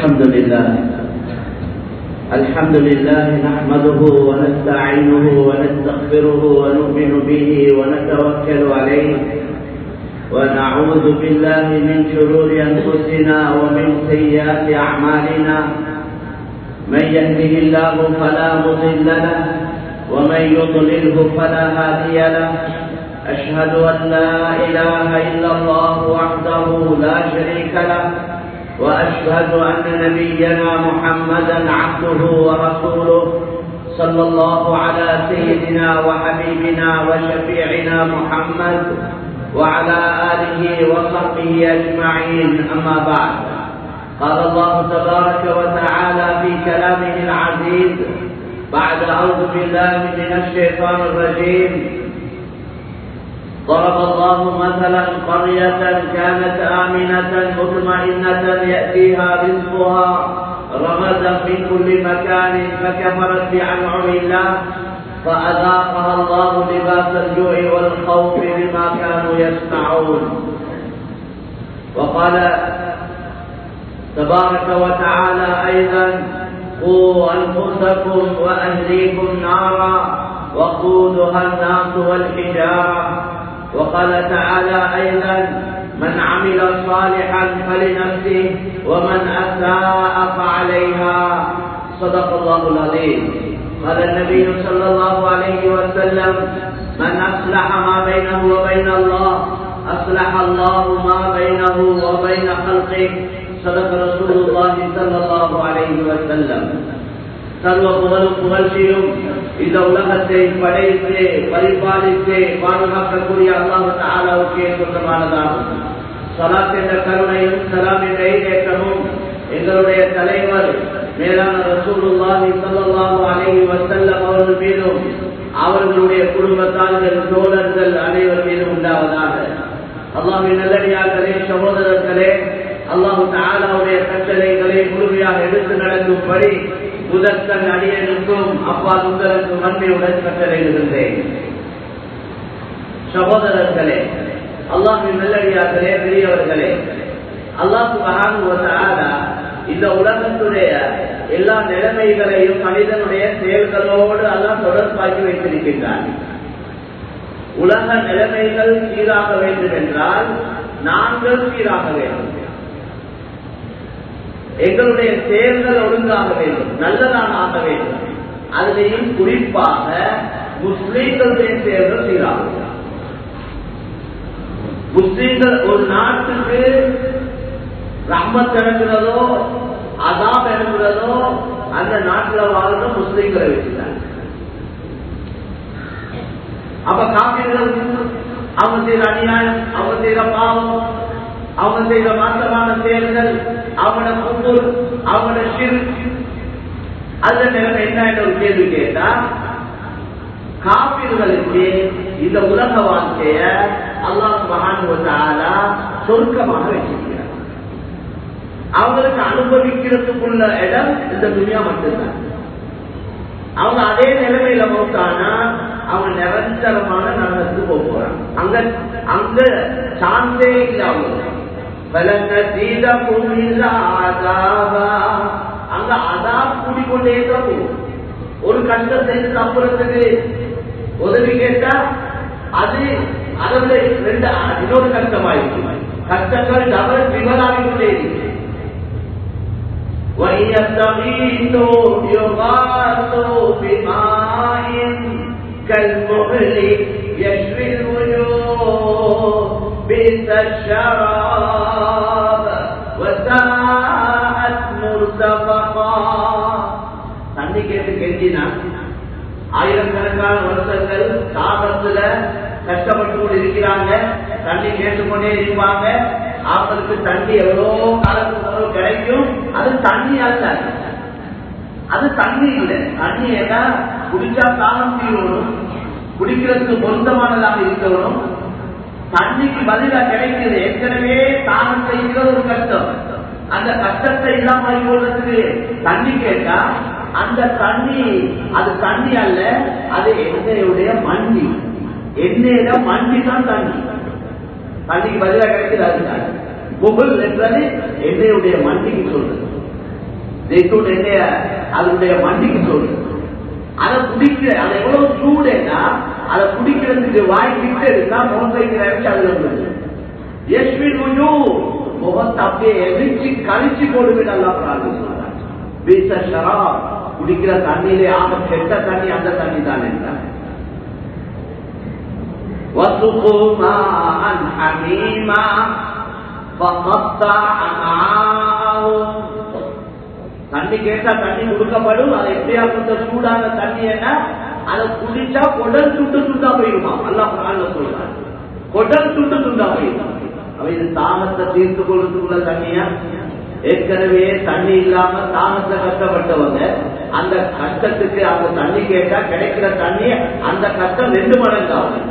الحمد لله الحمد لله نحمده ونستعينه ونستغفره ونؤمن به ونتوكل عليه ونعوذ بالله من شرور انفسنا ومن سيئات اعمالنا من يهده الله فلا مضل له ومن يضلله فلا هادي له أشهد أن لا إله إلا الله وحده لا شريك له وأشهد أن نبينا محمدا عبده ورسوله صلى الله على سيدنا وحبيبنا وشفيعنا محمد وعلى آله وصحبه أجمعين أما بعد قال الله تبارك وتعالى في كلامه العزيز بعد أعوذ بالله من الشيطان الرجيم ضرب الله مثلا قرية كانت آمنة مطمئنة يأتيها رزقها رغدا من كل مكان فكفرت بأنعم الله فأذاقها الله لباس الجوع والخوف بما كانوا يصنعون وقال تبارك وتعالى أيضا قوا أنفسكم وأهليكم نارا وقودها الناس والحجارة وقال تعالى أيضا من عمل صالحا فلنفسه ومن أساء فعليها صدق الله العظيم قال النبي صلى الله عليه وسلم من أصلح ما بينه وبين الله أصلح الله ما بينه وبين خلقه صدق رسول الله صلى الله عليه وسلم சர்வ புகழும் புகழ்ச்சியும் இந்த உலகத்தை படைத்து பரிபாலித்து பாதுகாக்கக்கூடிய அல்லாஹு தாலாவுக்கே சொந்தமானதாகும் சலாத் என்ற கருணையும் சலாம் என்ற ஏற்றமும் எங்களுடைய தலைவர் மேலான ரசூலுல்லாஹி ஸல்லல்லாஹு அலைஹி வஸல்லம் அவர்கள் மீதும் அவர்களுடைய குடும்பத்தார்கள் தோழர்கள் அனைவர் மீதும் உண்டாவதாக அல்லாஹின் நல்லடியார்களே சகோதரர்களே அல்லாஹு தாலாவுடைய கட்டளைகளை முழுமையாக எடுத்து நடக்கும்படி முதற்கண் அடியனுக்கும் அப்பா உங்களுக்கு நன்மையுடன் கட்டளையிடுகின்றேன் சகோதரர்களே அல்லாஹின் நல்லடியார்களே பெரியவர்களே அல்லாஹு மகான் இந்த உலகத்துடைய எல்லா நிலைமைகளையும் மனிதனுடைய செயல்களோடு எல்லாம் தொடர்பாக்கி வைத்திருக்கின்றான் உலக நிலைமைகள் சீராக வேண்டும் என்றால் நாங்கள் சீராக வேண்டும் எங்களுடைய செயல்கள் ஒழுங்காக வேண்டும் நல்லதாக ஆக வேண்டும் அதிலையும் குறிப்பாக முஸ்லீம்களுடைய செயல்கள் சீராகும் முஸ்லீம்கள் ஒரு நாட்டுக்கு ரம்மத் இறங்குறதோ அதாப் இறங்குறதோ அந்த நாட்டில் வாழ்ற முஸ்லீம்களை வச்சுட்டாங்க அப்ப காப்பீர்கள் அவங்க செய்யற அநியாயம் அவங்க செய்யற பாவம் அவங்க செய்த மாற்றமான செயல்கள் அவனோட கும்புர் அவனோட சிறு அந்த நிலைமை என்ன என்ற ஒரு கேள்வி கேட்டா காப்பீர்களுக்கு இந்த உலக வாழ்க்கைய அல்லாஹ் மகானுவத்தாலா சொருக்கமாக வச்சிருக்கிறார் அவங்களுக்கு அனுபவிக்கிறதுக்குள்ள இடம் இந்த துணியா மட்டும்தான் அவங்க அதே நிலைமையில மௌத்தானா அவங்க நிரந்தரமான நரகத்துக்கு போக போறாங்க அங்க அங்க சாந்தே இல்லை அவங்க அங்க அதா கூடிக்கொண்டே தான் போகும் ஒரு கஷ்டம் செய்து தப்புறதுக்கு உதவி கேட்டா அது அதை விட ரெண்டு இன்னொரு கஷ்டமாயிருக்கு கஷ்டங்கள் டபுள் விவராகி கொண்டே இருக்கு وَيَسْتَغِيثُوا يُغَاثُوا بِمَاءٍ كَالْمُهْلِ يَشْوِي الْوُجُوهَ بئس الشراب وساءت مرتفقا தண்ணி கேட்டு கெஞ்சினா ஆயிரக்கணக்கான வருஷங்கள் தாபத்துல கஷ்டப்பட்டு கொண்டு இருக்கிறாங்க தண்ணி கேட்டுக்கொண்டே இருப்பாங்க அவங்களுக்கு தண்ணி எவ்வளோ காலத்துக்கு எவ்வளோ கிடைக்கும் அது தண்ணி அல்ல அது தண்ணி இல்லை தண்ணி ஏன்னா குடிச்சா தானம் தீரணும் குடிக்கிறதுக்கு பொருத்தமானதாக இருக்கணும் தண்ணிக்கு பதிலா கிடைக்குது ஏற்கனவே தானம் செய்கிற ஒரு கஷ்டம் அந்த கஷ்டத்தை இல்லாம கொள்றதுக்கு தண்ணி கேட்டா அந்த தண்ணி அது தண்ணி அல்ல அது எண்ணெயுடைய மண்டி எண்ணெயில மண்டி தான் தண்ணி தண்ணிக்கு பதிலாக கிடைக்கிறது அதுதான் புகழ் என்றது எண்ணெயுடைய மண்டிக்கு சொல்றது ஜெய்தூன் எண்ணெய அதனுடைய மண்டிக்கு சொல்லுது அதை குடிக்கிற அது எவ்வளவு சூடுன்னா அதை குடிக்கிறதுக்கு வாய் கிட்ட இருந்தா முகத்தை நினைச்சு அதுல விழுது யஸ்வின் முஜு முகத்தை அப்படியே எரிச்சு கழிச்சு போடுவேன் நல்லா பிரார்த்தனை சொல்றாங்க வீச ஷரா குடிக்கிற தண்ணியிலே ஆக கெட்ட தண்ணி அந்த தண்ணி தான் என்றார் وسقوا ماء حميما فقطع أمعاءهم தண்ணி கேட்டா தண்ணி கொடுக்கப்படும் அது எப்படியா கொஞ்சம் சூடான தண்ணி என்ன அதை குடிச்சா குடல் துண்டு துண்டா போயிருமா அல்லா பிராண சொல்றாங்க குடல் துண்டு துண்டா போயிருமா அவ இது தாகத்தை தீர்த்து கொள்றதுக்குள்ள தண்ணியா ஏற்கனவே தண்ணி இல்லாம தாகத்தை கஷ்டப்பட்டவங்க அந்த கஷ்டத்துக்கு அந்த தண்ணி கேட்டா கிடைக்கிற தண்ணி அந்த கஷ்டம் ரெண்டு மடங்காகும்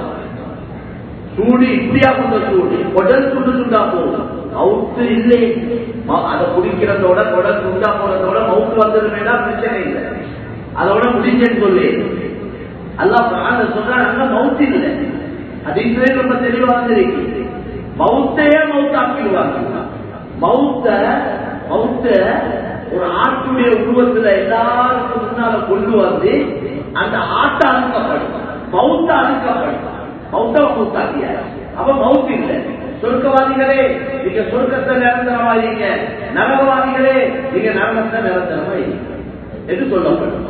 சூடு இப்படியா கொஞ்சம் சூடு குடல் துண்டு துண்டா போகும் மவுத்து இல்லை அதை குடிக்கிறதோட குடல் துண்டா போறதோட மவுத்து வந்தது வேண்டாம் பிரச்சனை இல்லை அதோட முடிஞ்சேன்னு சொல்லி அல்லாஹ் பிராண சொல்றாங்க மவுத்து இல்லை அது இதுவே ரொம்ப தெளிவா இருக்கு மவுத்தையே மவுத்து ஆக்கிடுவாங்க மவுத்த மவுத்த ஒரு ஆட்டுடைய உருவத்துல எல்லாருக்கும் முன்னால கொண்டு வந்து அந்த ஆட்டை அழுக்கப்படும் மவுத்த அழுக்கப்படும் மௌத்த மௌத்தாக்கிய அப்ப மவுத் இல்லை சொர்க்கவாதிகளே நீங்க சொர்க்கத்தை நிரந்தரமாயிருங்க நரகவாதிகளே நீங்க நரகத்தை நிரந்தரமா என்று சொல்லப்படும்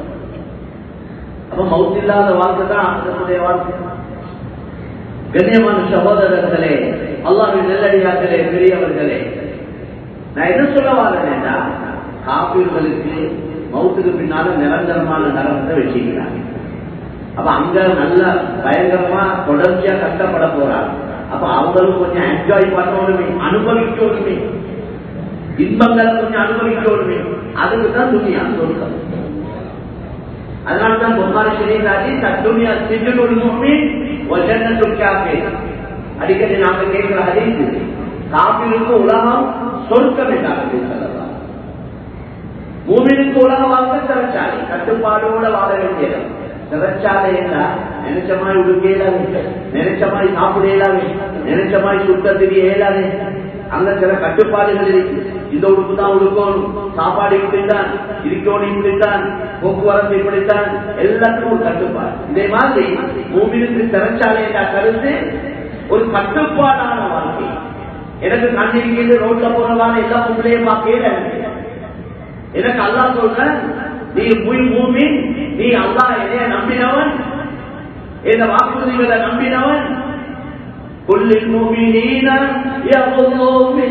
அப்ப மவுத் இல்லாத வாழ்க்கை தான் அதனுடைய வாழ்க்கை கண்ணியமான சகோதரர்களே அல்லாவின் நெல்லடியார்களே பெரியவர்களே நான் எது சொல்ல வரேன்னா காப்பீர்களுக்கு மவுத்துக்கு பின்னால நிரந்தரமான நரகத்தை வச்சுக்கிறாங்க அப்ப அங்க நல்ல பயங்கரமா தொடர்ச்சியா கஷ்டப்பட போறாங்க அப்ப அவங்களும் கொஞ்சம் என்ஜாய் பண்ணணுமே அனுபவிக்கணுமே இன்பங்களை கொஞ்சம் அனுபவிக்கணுமே அதுக்கு தான் துணியா சொர்க்கம் அதனால்தான் பொம்மாரி ஷரீராஜி தத்துணியா சிஜனுள் முஹ்மின் வஜன்னத்துல் காஃபிர் அடிக்கடி நாங்க கேட்கிற ஹதீஸ் காபிருக்கு உலகம் சொர்க்கம் என்றார்கள் சொல்லலாம் மூமினுக்கு உலக வாழ்க்கை சிறச்சாலை கட்டுப்பாடோட வாழ வேண்டியது சிறச்சாலை என்றா நினைச்ச மாதிரி உடுக்க இயலாது நினைச்ச மாதிரி சாப்பிட இயலாது நினைச்ச மாதிரி சுத்த தெரிய இயலாது அங்க சில கட்டுப்பாடுகள் இருக்கு இந்த உடுப்பு தான் உடுக்கணும் சாப்பாடு இப்படித்தான் இருக்கணும் இப்படித்தான் போக்குவரத்து இப்படித்தான் எல்லாத்துக்கும் ஒரு கட்டுப்பாடு இதே மாதிரி மூமினுக்கு சிறச்சாலை என்ற கருத்து ஒரு கட்டுப்பாடான வாழ்க்கை எனக்கு கண்ணில் ரோட்ல போறவான எல்லா பொம்பளையும் பார்க்கல எனக்கு அல்லா சொல்ற நீ முய் பூமி நீ அல்லா என்னைய நம்பினவன் இந்த வாக்குறுதிகளை நம்பினவன் كل المؤمنين يغضوا من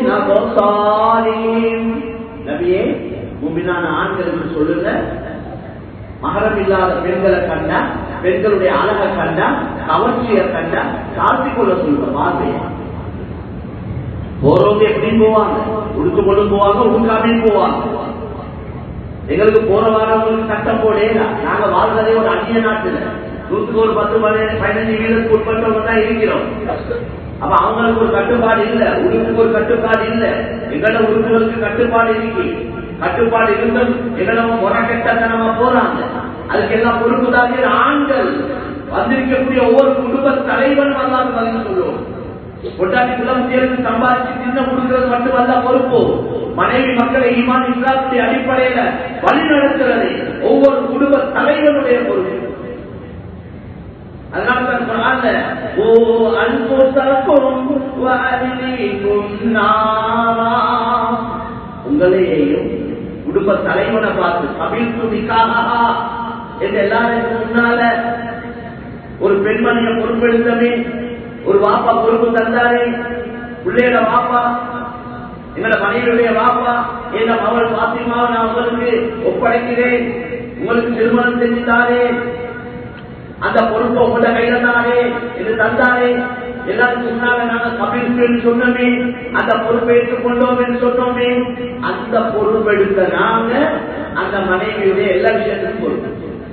أبصارهم நபியே முமினான ஆண்களுக்கு சொல்லுங்க மகரம் இல்லாத பெண்களை கண்டா பெண்களுடைய அழகை கண்டா கவர்ச்சியை கண்டா சாத்திக் கொள்ள சொல்லுங்க பார்வையை போறவங்க எப்படி போவாங்க உடுத்து கொண்டு போவாங்க உடுக்காமே போவாங்க எங்களுக்கு போற வாரவங்களுக்கு சட்டம் போடல நாங்க வாழ்றதே ஒரு அந்நிய நாட்டுல நூத்துக்கு ஒரு பத்து பதினஞ்சு வீதத்துக்கு உட்பட்டவங்க தான் இருக்கிறோம் அப்ப அவங்களுக்கு ஒரு கட்டுப்பாடு இல்ல உடுப்புக்கு ஒரு கட்டுப்பாடு இல்ல எங்களோட உறுப்புகளுக்கு கட்டுப்பாடு இருக்கு கட்டுப்பாடு இருந்தும் எங்களோட முறக்கெட்டத்தனமா போறாங்க அதுக்கு எல்லாம் பொறுப்புதாகிய ஆண்கள் வந்திருக்கக்கூடிய ஒவ்வொரு குடும்ப தலைவன் வரலாறு பதில் சொல்லுவோம் கொண்டாடி குலம் சேர்ந்து சம்பாதிச்சு தின்ன கொடுக்கிறது மட்டுமல்ல பொறுப்பு மனைவி மக்களை ஈமான் இஸ்லாத்துடைய அடிப்படையில வழி நடத்துறது ஒவ்வொரு குடும்ப தலைவனுடைய பொறுப்பு அதனால்தான் குரான்ல ஓ அன்புசக்கும் வஅஹ்லீக்கும் நாரா உங்களையும் குடும்ப தலைவனை பார்த்து கபில்து நிக்காஹா என்று எல்லாருக்கும் முன்னால ஒரு பெண்மணியை பொறுப்பெடுத்தமே ஒரு வாப்பா பொறுப்பு தந்தாரே பிள்ளையோட வாப்பா எங்களோட மனைவியுடைய வாப்பா எங்க மகள் பாத்திமாவை நான் உங்களுக்கு ஒப்படைக்கிறேன் உங்களுக்கு திருமணம் செஞ்சுட்டாரே அந்த பொறுப்பை உங்களோட கையில தானே என்று தந்தாரே எல்லாருக்கும் முன்னால நாங்க கபில் சொன்னோமே அந்த பொறுப்பை ஏற்றுக்கொண்டோம் என்று சொன்னோமே அந்த பொறுப்பெடுத்த நாங்க அந்த மனைவியுடைய எல்லா விஷயத்துக்கும் பொறுப்பு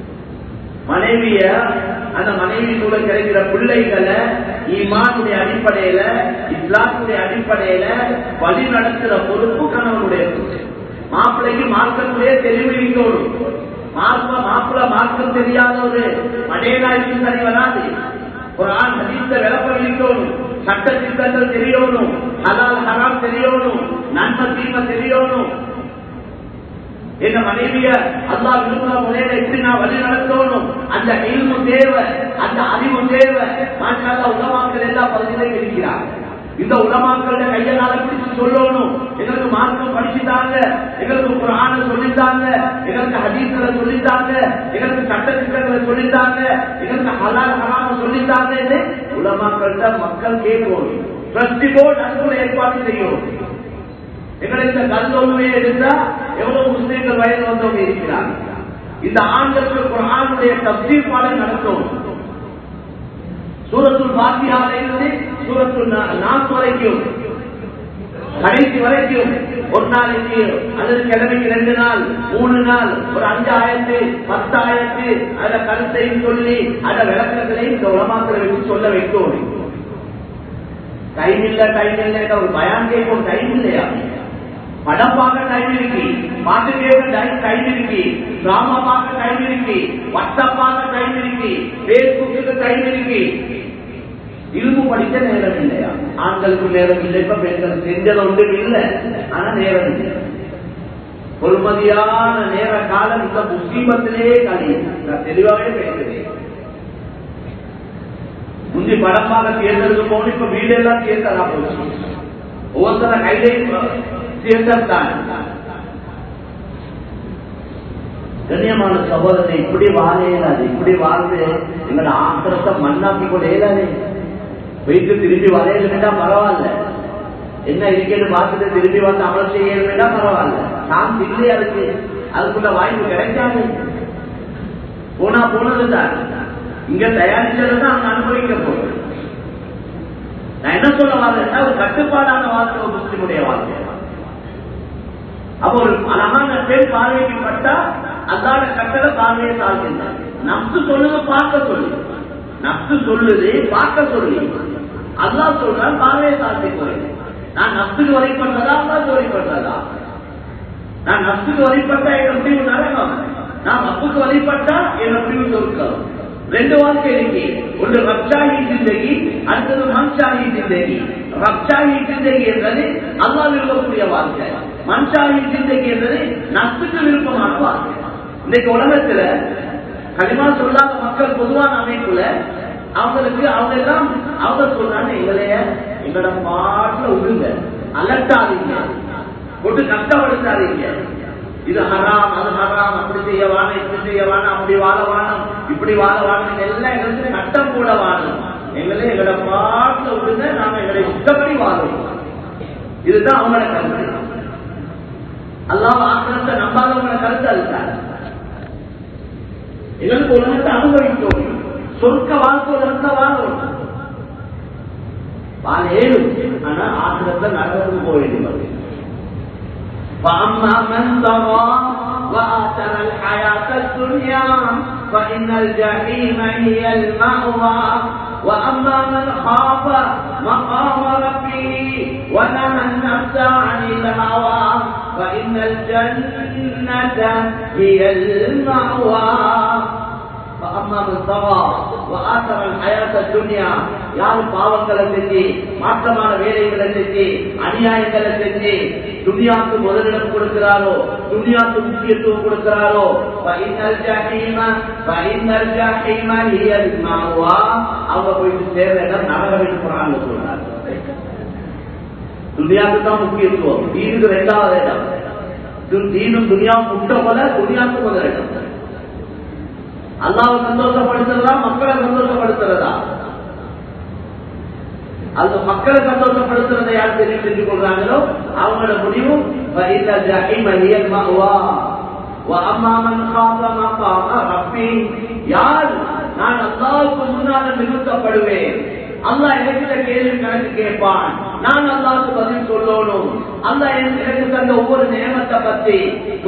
மனைவிய அந்த மனைவி கூட கிடைக்கிற பிள்ளைகளை ஈமானுடைய அடிப்படையில இஸ்லாத்துடைய அடிப்படையில வழி நடத்துற பொறுப்பு கணவனுடைய பொறுப்பு மாப்பிள்ளைக்கு மார்க்கத்துடைய தெளிவு இருக்கணும் மார்க்க மாப்பிள்ள மார்க்கம் தெரியாத ஒரு மடையனாய்க்கு சரி வராது ஒரு ஆண் ஹதீஸ விளப்பம் இருக்கணும் சட்ட திட்டங்கள் தெரியணும் ஹலால் ஹராம் தெரியணும் நன்மை தீமை தெரியணும் என் மனைவிய அல்லா விரும்புகிற முறையில எப்படி நான் வழி நடத்தணும் அந்த இல்மு தேவை அந்த அறிவு தேவை மாற்றால உலமாக்கள் எல்லா பகுதியிலையும் இருக்கிறார் இந்த உலமாக்கள கையனால பிடிச்சு சொல்லணும் எங்களுக்கு மார்க்கம் படிச்சுட்டாங்க எங்களுக்கு குரான சொல்லித்தாங்க எங்களுக்கு ஹதீஸ்களை சொல்லித்தாங்க எங்களுக்கு சட்ட திட்டங்களை சொல்லித்தாங்க எங்களுக்கு ஹலால் ஹராம சொல்லித்தாங்க உலமாக்கள்கிட்ட மக்கள் கேட்கணும் ட்ரஸ்டி போர்டு அதுக்குள்ள ஏற்பாடு செய்யும் எங்களை இந்த கல்லொழுவையை எடுத்தா எவ்வளவு முஸ்லீம்கள் வயது வந்தவங்க இருக்கிறாங்க இந்த ஆண்களுக்கு குரானுடைய தப்சீர் பாடம் நடக்கும் சூரத்துள் பாத்தியால இருந்து சூரத்துள் நான்கு வரைக்கும் கடைசி வரைக்கும் ஒரு நாளைக்கு அல்லது கிழமைக்கு ரெண்டு நாள் மூணு நாள் ஒரு அஞ்சு ஆயிரத்து பத்து ஆயிரத்து அத கருத்தையும் சொல்லி அத விளக்கங்களையும் இந்த உலமாக்களை வச்சு சொல்ல வைக்கும் டைம் இல்ல டைம் இல்ல ஒரு பயான் கேட்கும் டைம் இல்லையா படம் பார்க்க டைம் இருக்கு பாட்டு கேட்க டைம் இருக்கு டிராமா பார்க்க டைம் இருக்கு வாட்ஸ்அப் பார்க்க டைம் இருக்கு பேஸ்புக்கு டைம் இருக்கு இரும்பு படிக்க நேரம் இல்லையா ஆண்களுக்கு நேரம் இல்லை இப்ப பெண்கள் செஞ்சது ஒன்றும் இல்லை ஆனா நேரம் இல்லை பொறுமதியான நேர காலம் இந்த முஸ்லீமத்திலே கழியும் நான் தெளிவாகவே பேசுகிறேன் முந்தி படம் பார்க்க தேர்ந்தெடுக்க போகணும் இப்ப வீடெல்லாம் தேர்தலா போச்சு ஒவ்வொருத்தர கையிலையும் தேர்தல் தான் கண்ணியமான சகோதரனை இப்படி வாழ இயலாது இப்படி வாழ்ந்து எங்களோட ஆத்திரத்தை மண்ணாக்கி கொள்ள இயலாது போயிட்டு திரும்பி வரையலா பரவாயில்ல என்ன இருக்கேன்னு பார்த்துட்டு திரும்பி வந்து அமல் செய்யணும்னா பரவாயில்ல சாந்தி இல்லையா அதுக்கு அதுக்குள்ள வாய்ப்பு கிடைக்காது போனா போனதுதான் இங்க தயாரிச்சதுதான் அங்க அனுபவிக்க போகுது நான் என்ன சொல்ல வாழ்றேன்னா ஒரு கட்டுப்பாடான வாழ்க்கை ஒரு முஸ்லிமுடைய வாழ்க்கை அப்ப ஒரு அழகான பெண் பார்வைக்கு பட்டா அதான கட்டள பார்வையை சாழ்கின்றார் நப்சு சொல்லுது பார்க்க சொல்லு நப்சு சொல்லுது பார்க்க சொல்லு அல்லா சொல்றான் பார்வையை சாத்தி போறேன் நான் நப்சுக்கு வரை பண்றதா அல்லாக்கு வரை பண்றதா நான் நப்சுக்கு வழிபட்டா என் முடிவு நரகம் நான் நப்புக்கு வழிபட்டா என் முடிவு சொர்க்கம் ரெண்டு வாழ்க்கை இருக்கு ஒன்று ரப்சாஹி சிந்தகி அடுத்தது மன்சாஹி சிந்தகி ரப்சாஹி சிந்தகி என்பது அல்லா விரும்பக்கூடிய வாழ்க்கை மன்சாஹி சிந்தகி என்பது நத்துக்கு விருப்பமான வாழ்க்கை இன்னைக்கு உலகத்துல கனிமா சொல்லாத மக்கள் பொதுவான அமைப்புல அவங்களுக்கு அவங்க எல்லாம் அவங்க சொல்றாங்க எங்களைய எங்களோட பாட்டுல விடுங்க அலட்டாதீங்க போட்டு கஷ்டப்படுத்தாதீங்க இது ஹராம் அது ஹராம் அப்படி செய்ய வானம் இப்படி செய்ய வானம் அப்படி வாழ வானம் இப்படி வாழ வானம் எல்லாம் எங்களுக்கு கட்டம் கூட வாழும் எங்களே எங்களோட பாட்டுல விடுங்க நாம எங்களை இஷ்டப்படி வாழும் இதுதான் அவங்களோட கருத்து அல்லாம ஆக்கிரத்தை நம்பாதவங்களோட கருத்து அதுதான் எங்களுக்கு உலகத்தை அனுபவிக்கும் சொர்க்க வாழ்க்கை உலகத்தை வாழும் வாழ ஏழும் ஆனா ஆக்கிரத்தை நரகத்துக்கு போக வேண்டியது فأما من طغى وآثر الحياة الدنيا فإن الجحيم هي المأوى وأما من خاف مقام ربه ونهى النفس عن الهوى فإن الجنة هي المأوى فأما من طغى وآثر الحياة الدنيا யார் பாவங்களை செஞ்சு மாற்றமான வேலைகளை செஞ்சு அநியாயங்களை செஞ்சு துனியாவுக்கு முதலிடம் கொடுக்கிறாரோ துனியாவுக்கு முக்கியத்துவம் கொடுக்கிறாரோ அவங்க போயிட்டு சேர்ற இடம் நரகம் என்று போறாங்க சொல்றாங்க துனியாவுக்கு தான் முக்கியத்துவம் தீனுக்கு ரெண்டாவது இடம் தீனும் துனியாவும் முட்ட போல துனியாவுக்கு முதலிடம் அல்லாவை சந்தோஷப்படுத்துறதா மக்களை சந்தோஷப்படுத்துறதா அது மக்களை சந்தோஷப்படுத்துறதை யார் தெரிவு செஞ்சு கொள்றாங்களோ அவங்களோட முடிவு யார் நான் அல்லாவுக்கு முன்னால நிறுத்தப்படுவேன் அல்லா எனக்கு கேள்வி கணக்கு கேட்பான் நான் அல்லாவுக்கு பதில் சொல்லணும் அல்லா எனக்கு தந்த ஒவ்வொரு நியமத்தை பத்தி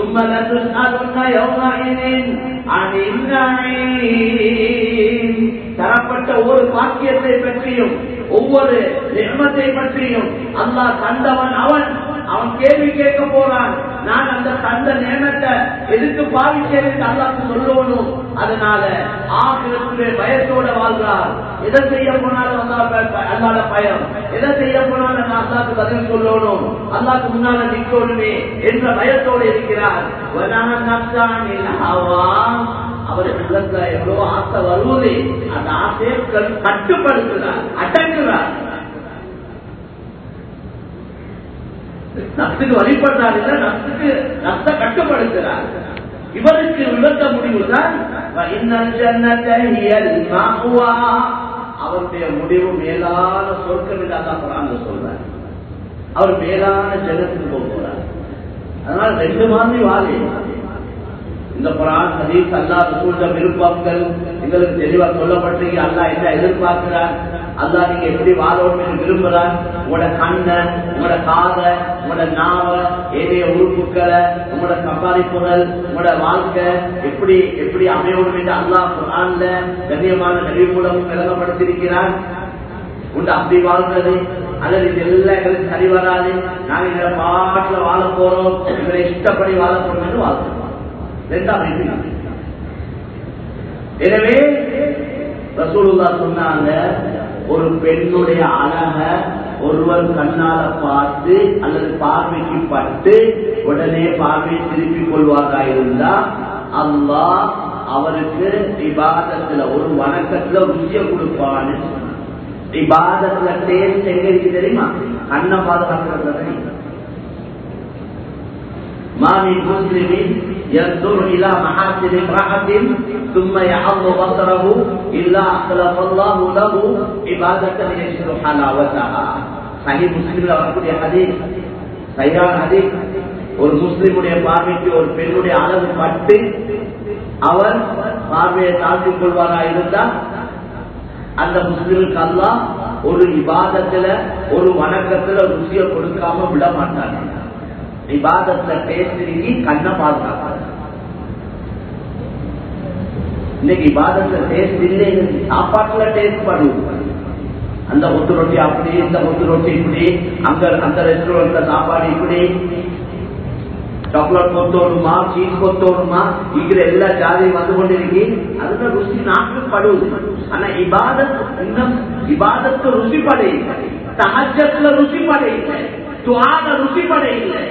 தரப்பட்ட ஒவ்வொரு பாக்கியத்தை பற்றியும் ஒவ்வொரு நியமத்தை பற்றியும் அல்லாஹ் கண்டவன் அவன் அவன் கேள்வி கேட்க போறான் நான் அந்த தந்த நேமத்தை எதுக்கு பாவிச்சேன் அல்லாக்கு சொல்லணும் அதனால ஆகிரத்திலே பயத்தோட வாழ்கிறார் எதை செய்ய போனாலும் அல்லா அல்லாத பயம் எதை செய்ய போனாலும் நான் அல்லாக்கு பதில் சொல்லணும் அல்லாக்கு முன்னால நிற்கணுமே என்ற பயத்தோடு இருக்கிறார் அவருக்கு உள்ளத்துல எவ்வளவு ஆசை வருவது அந்த ஆசையை கட்டுப்படுத்துகிறார் அடங்குகிறார் நப்சுக்கு வழிபடுறார் இல்ல நப்சுக்கு நப்ச கட்டுப்படுத்துறார் இவருக்கு விளக்க முடிவுதான் அவருடைய முடிவு மேலான சொர்க்கம் இல்லாத சொல்றார் அவர் மேலான ஜனத்துக்கு போக போறார் அதனால ரெண்டு மாதிரி வாழை இந்த குரான் ஹதீஸ் அல்லா சூழ்ந்த விருப்பங்கள் எங்களுக்கு தெளிவா சொல்லப்பட்டிருக்கு அல்லா என்ன எதிர்பார்க்கிறார் அல்லா நீங்க எப்படி வாழணும் என்று விரும்புறார் உங்களோட கண்ண உங்களோட காத உங்களோட நாவ ஏனைய உறுப்புக்களை உங்களோட சம்பாதிப்புகள் உங்களோட வாழ்க்கை எப்படி எப்படி அமையணும் என்று அல்லா குரான்ல கண்ணியமான நெறி மூலம் விளங்கப்படுத்தியிருக்கிறார் உண்டு அப்படி வாழ்றது அல்லது இது எல்லாம் எங்களுக்கு சரி வராது நாங்க இதுல பாட்டுல வாழ போறோம் எங்களை இஷ்டப்படி வாழ போறோம் என்று வாழ்றோம் ரெண்டாம் எனவே ரசூலுல்லா சொன்னாங்க ஒரு பெண்ணுடைய அழக ஒருவர் கண்ணால பார்த்து அல்லது பார்வைக்கு பட்டு உடனே பார்வையை திருப்பிக் கொள்வாரா இருந்தா அல்லா அவருக்கு இபாதத்துல ஒரு வணக்கத்துல ருசிய கொடுப்பான்னு இபாதத்துல டேஸ்ட் எங்க இருக்கு தெரியுமா கண்ணை பாதுகாக்கிறதுல ما من مسلم ينظر الى محاسن امرأة ثم يعظ بصره الا اخلف الله له عبادة يشهد حلاوتها சஹி முஸ்லிம்ல வரக்கூடிய ஹதீஸ் சரியான ஹதீஸ் ஒரு முஸ்லிமுடைய பார்வைக்கு ஒரு பெண்ணுடைய அளவு பட்டு அவர் பார்வையை தாழ்த்திக் கொள்வாரா இருந்தா அந்த முஸ்லிமுக்கு அல்லா ஒரு இபாதத்துல ஒரு வணக்கத்துல ருசியை கொடுக்காம விட மாட்டாங்க இபாதத்துல பேசிருக்கி கண்ணை பாதுகாக்க இன்னைக்கு இபாதத்துல டேஸ்ட் இல்லை சாப்பாட்டுல டேஸ்ட் பண்ணுவோம் அந்த ஒத்து ரொட்டி அப்படி இந்த ஒத்து ரொட்டி இப்படி அங்க அந்த ரெஸ்டாரண்ட்ல சாப்பாடு இப்படி சாக்லேட் கொத்தோணுமா சீஸ் கொத்தோணுமா இங்கிற எல்லா ஜாதியும் வந்து கொண்டிருக்கு அதுல ருசி நாக்கு படுவது ஆனா இபாதத் இன்னும் இபாதத்து ருசி படை இல்லை சகஜத்துல ருசி படை இல்லை துவான ருசி படை இல்லை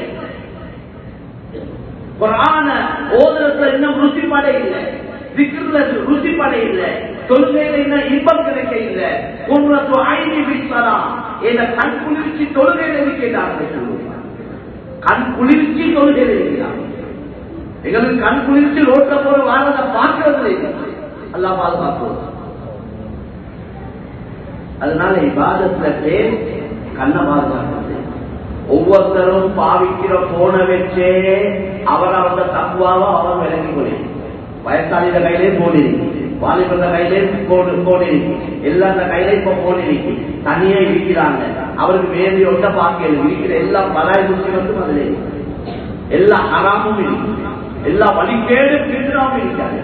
குரான ஓதுறதுல இன்னும் ருசி படை இல்லை திக்ருல ருசி படை இல்லை தொழுகையில இன்னும் இன்பம் கிடைக்க இல்லை ஒன்று ஐந்து வீசலாம் என கண் குளிர்ச்சி தொழுகையில இருக்கிறார்கள் கண் குளிர்ச்சி தொழுகையில இருக்கிறார் எங்களுக்கு கண் குளிர்ச்சி ரோட்ல போற வாரத்தை பார்க்கறது அல்லா பாதுகாப்போம் அதனால இபாதத்துல பேர் கண்ணை பாதுகாக்கிறது ஒவ்வொருத்தரும் பாவிக்கிற போன வச்சே அவர் அவரோட தக்குவாவோ அவர் விளங்கி கொள்ளி வயசாளித கையிலே போனி வாலிபந்த கையிலே போடு போனி எல்லா கையில இப்ப போனி தனியா இருக்கிறாங்க அவருக்கு வேண்டி ஒன்ற பார்க்கல இருக்கிற எல்லா பலாய் முஸ்லிமும் அதுல எல்லா அறாமும் இருக்கு எல்லா வழிகேடு பின்னாவும் இருக்காங்க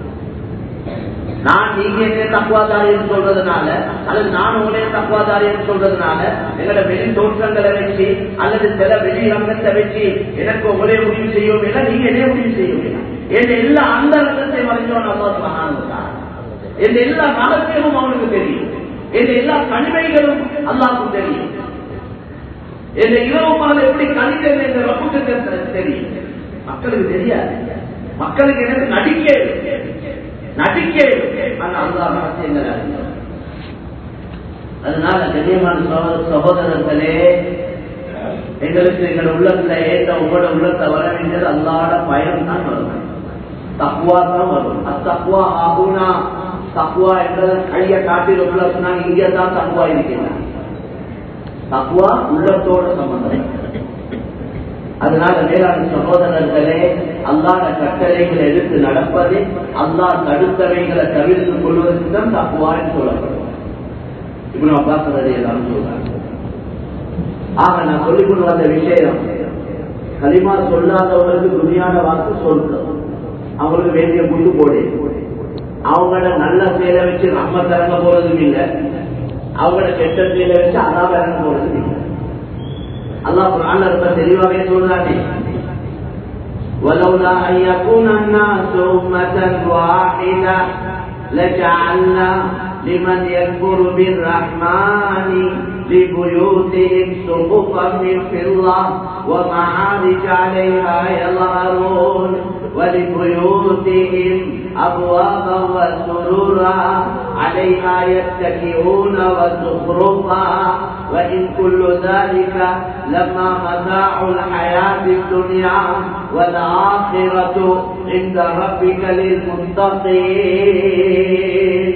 நான் நீங்க என்ன தக்குவாதாரின்னு சொல்றதுனால அல்லது நான் உங்களே தக்குவாதாரின்னு சொல்றதுனால எங்களோட வெளி தோற்றங்களை வச்சு அல்லது சில வெளி ரங்கத்தை வச்சு எனக்கு ஒரே முடிவு செய்யும் இல்லை நீங்க என்ன முடிவு செய்யும் என் எல்லா அந்த ரங்கத்தை வரைஞ்சோம் நம்ம என் எல்லா ரகசியமும் அவனுக்கு தெரியும் என் எல்லா தனிமைகளும் அல்லாவுக்கும் தெரியும் என் இரவு பகல் எப்படி கணிதம் என்ற ரப்புக்கு தெரியும் மக்களுக்கு தெரியாது மக்களுக்கு எனக்கு நடிக்க நடிக்க அல்லா ரகசியங்கள் அதனால கண்ணியமான சகோதரர்களே எங்களுக்கு எங்களோட உள்ளத்துல ஏற்ற உங்களோட உள்ளத்தை வர வேண்டியது அல்லாட பயம் தான் வரும் தக்குவா தான் வரும் அத்தக்குவா ஆகுனா தக்குவா என்றது கைய காட்டில் உள்ள சொன்னாங்க இங்கே தான் தக்குவா இருக்கிறார் தக்குவா உள்ளத்தோட சம்பந்தம் அதனால மேலான சகோதரர்களே அல்லாத கட்டளைகளை எடுத்து நடப்பது அல்லா தடுத்தவைகளை தவிர்த்து கொள்வதற்கு தான் தக்குவான்னு சொல்லப்படும் இப்ப நம்ம பார்க்கறது எல்லாம் சொல்றாங்க ஆக நான் சொல்லிக் கொண்டு வந்த விஷயம் களிமா சொல்லாதவர்களுக்கு துணியான வாக்கு சொல்றோம் அவங்களுக்கு வேண்டிய முட்டு போடு அவங்களோட நல்ல செயலை வச்சு நம்ம திறங்க போறதும் இல்லை அவங்களோட கெட்ட செயலை வச்சு அதான் இறங்க போறதும் இல்லை அல்லா குரான் ரொம்ப தெளிவாகவே சொல்றானே ولولا أن يكون الناس أمة واحدة لجعلنا لمن يكفر بالرحمن لبيوتهم سقفا من فضة ومعارج عليها يظهرون ولبيوتهم أبوابا وسرورا عليها يتكئون وزخرفا وإن كل ذلك لما متاع الحياة الدنيا والآخرة عند ربك للمتقين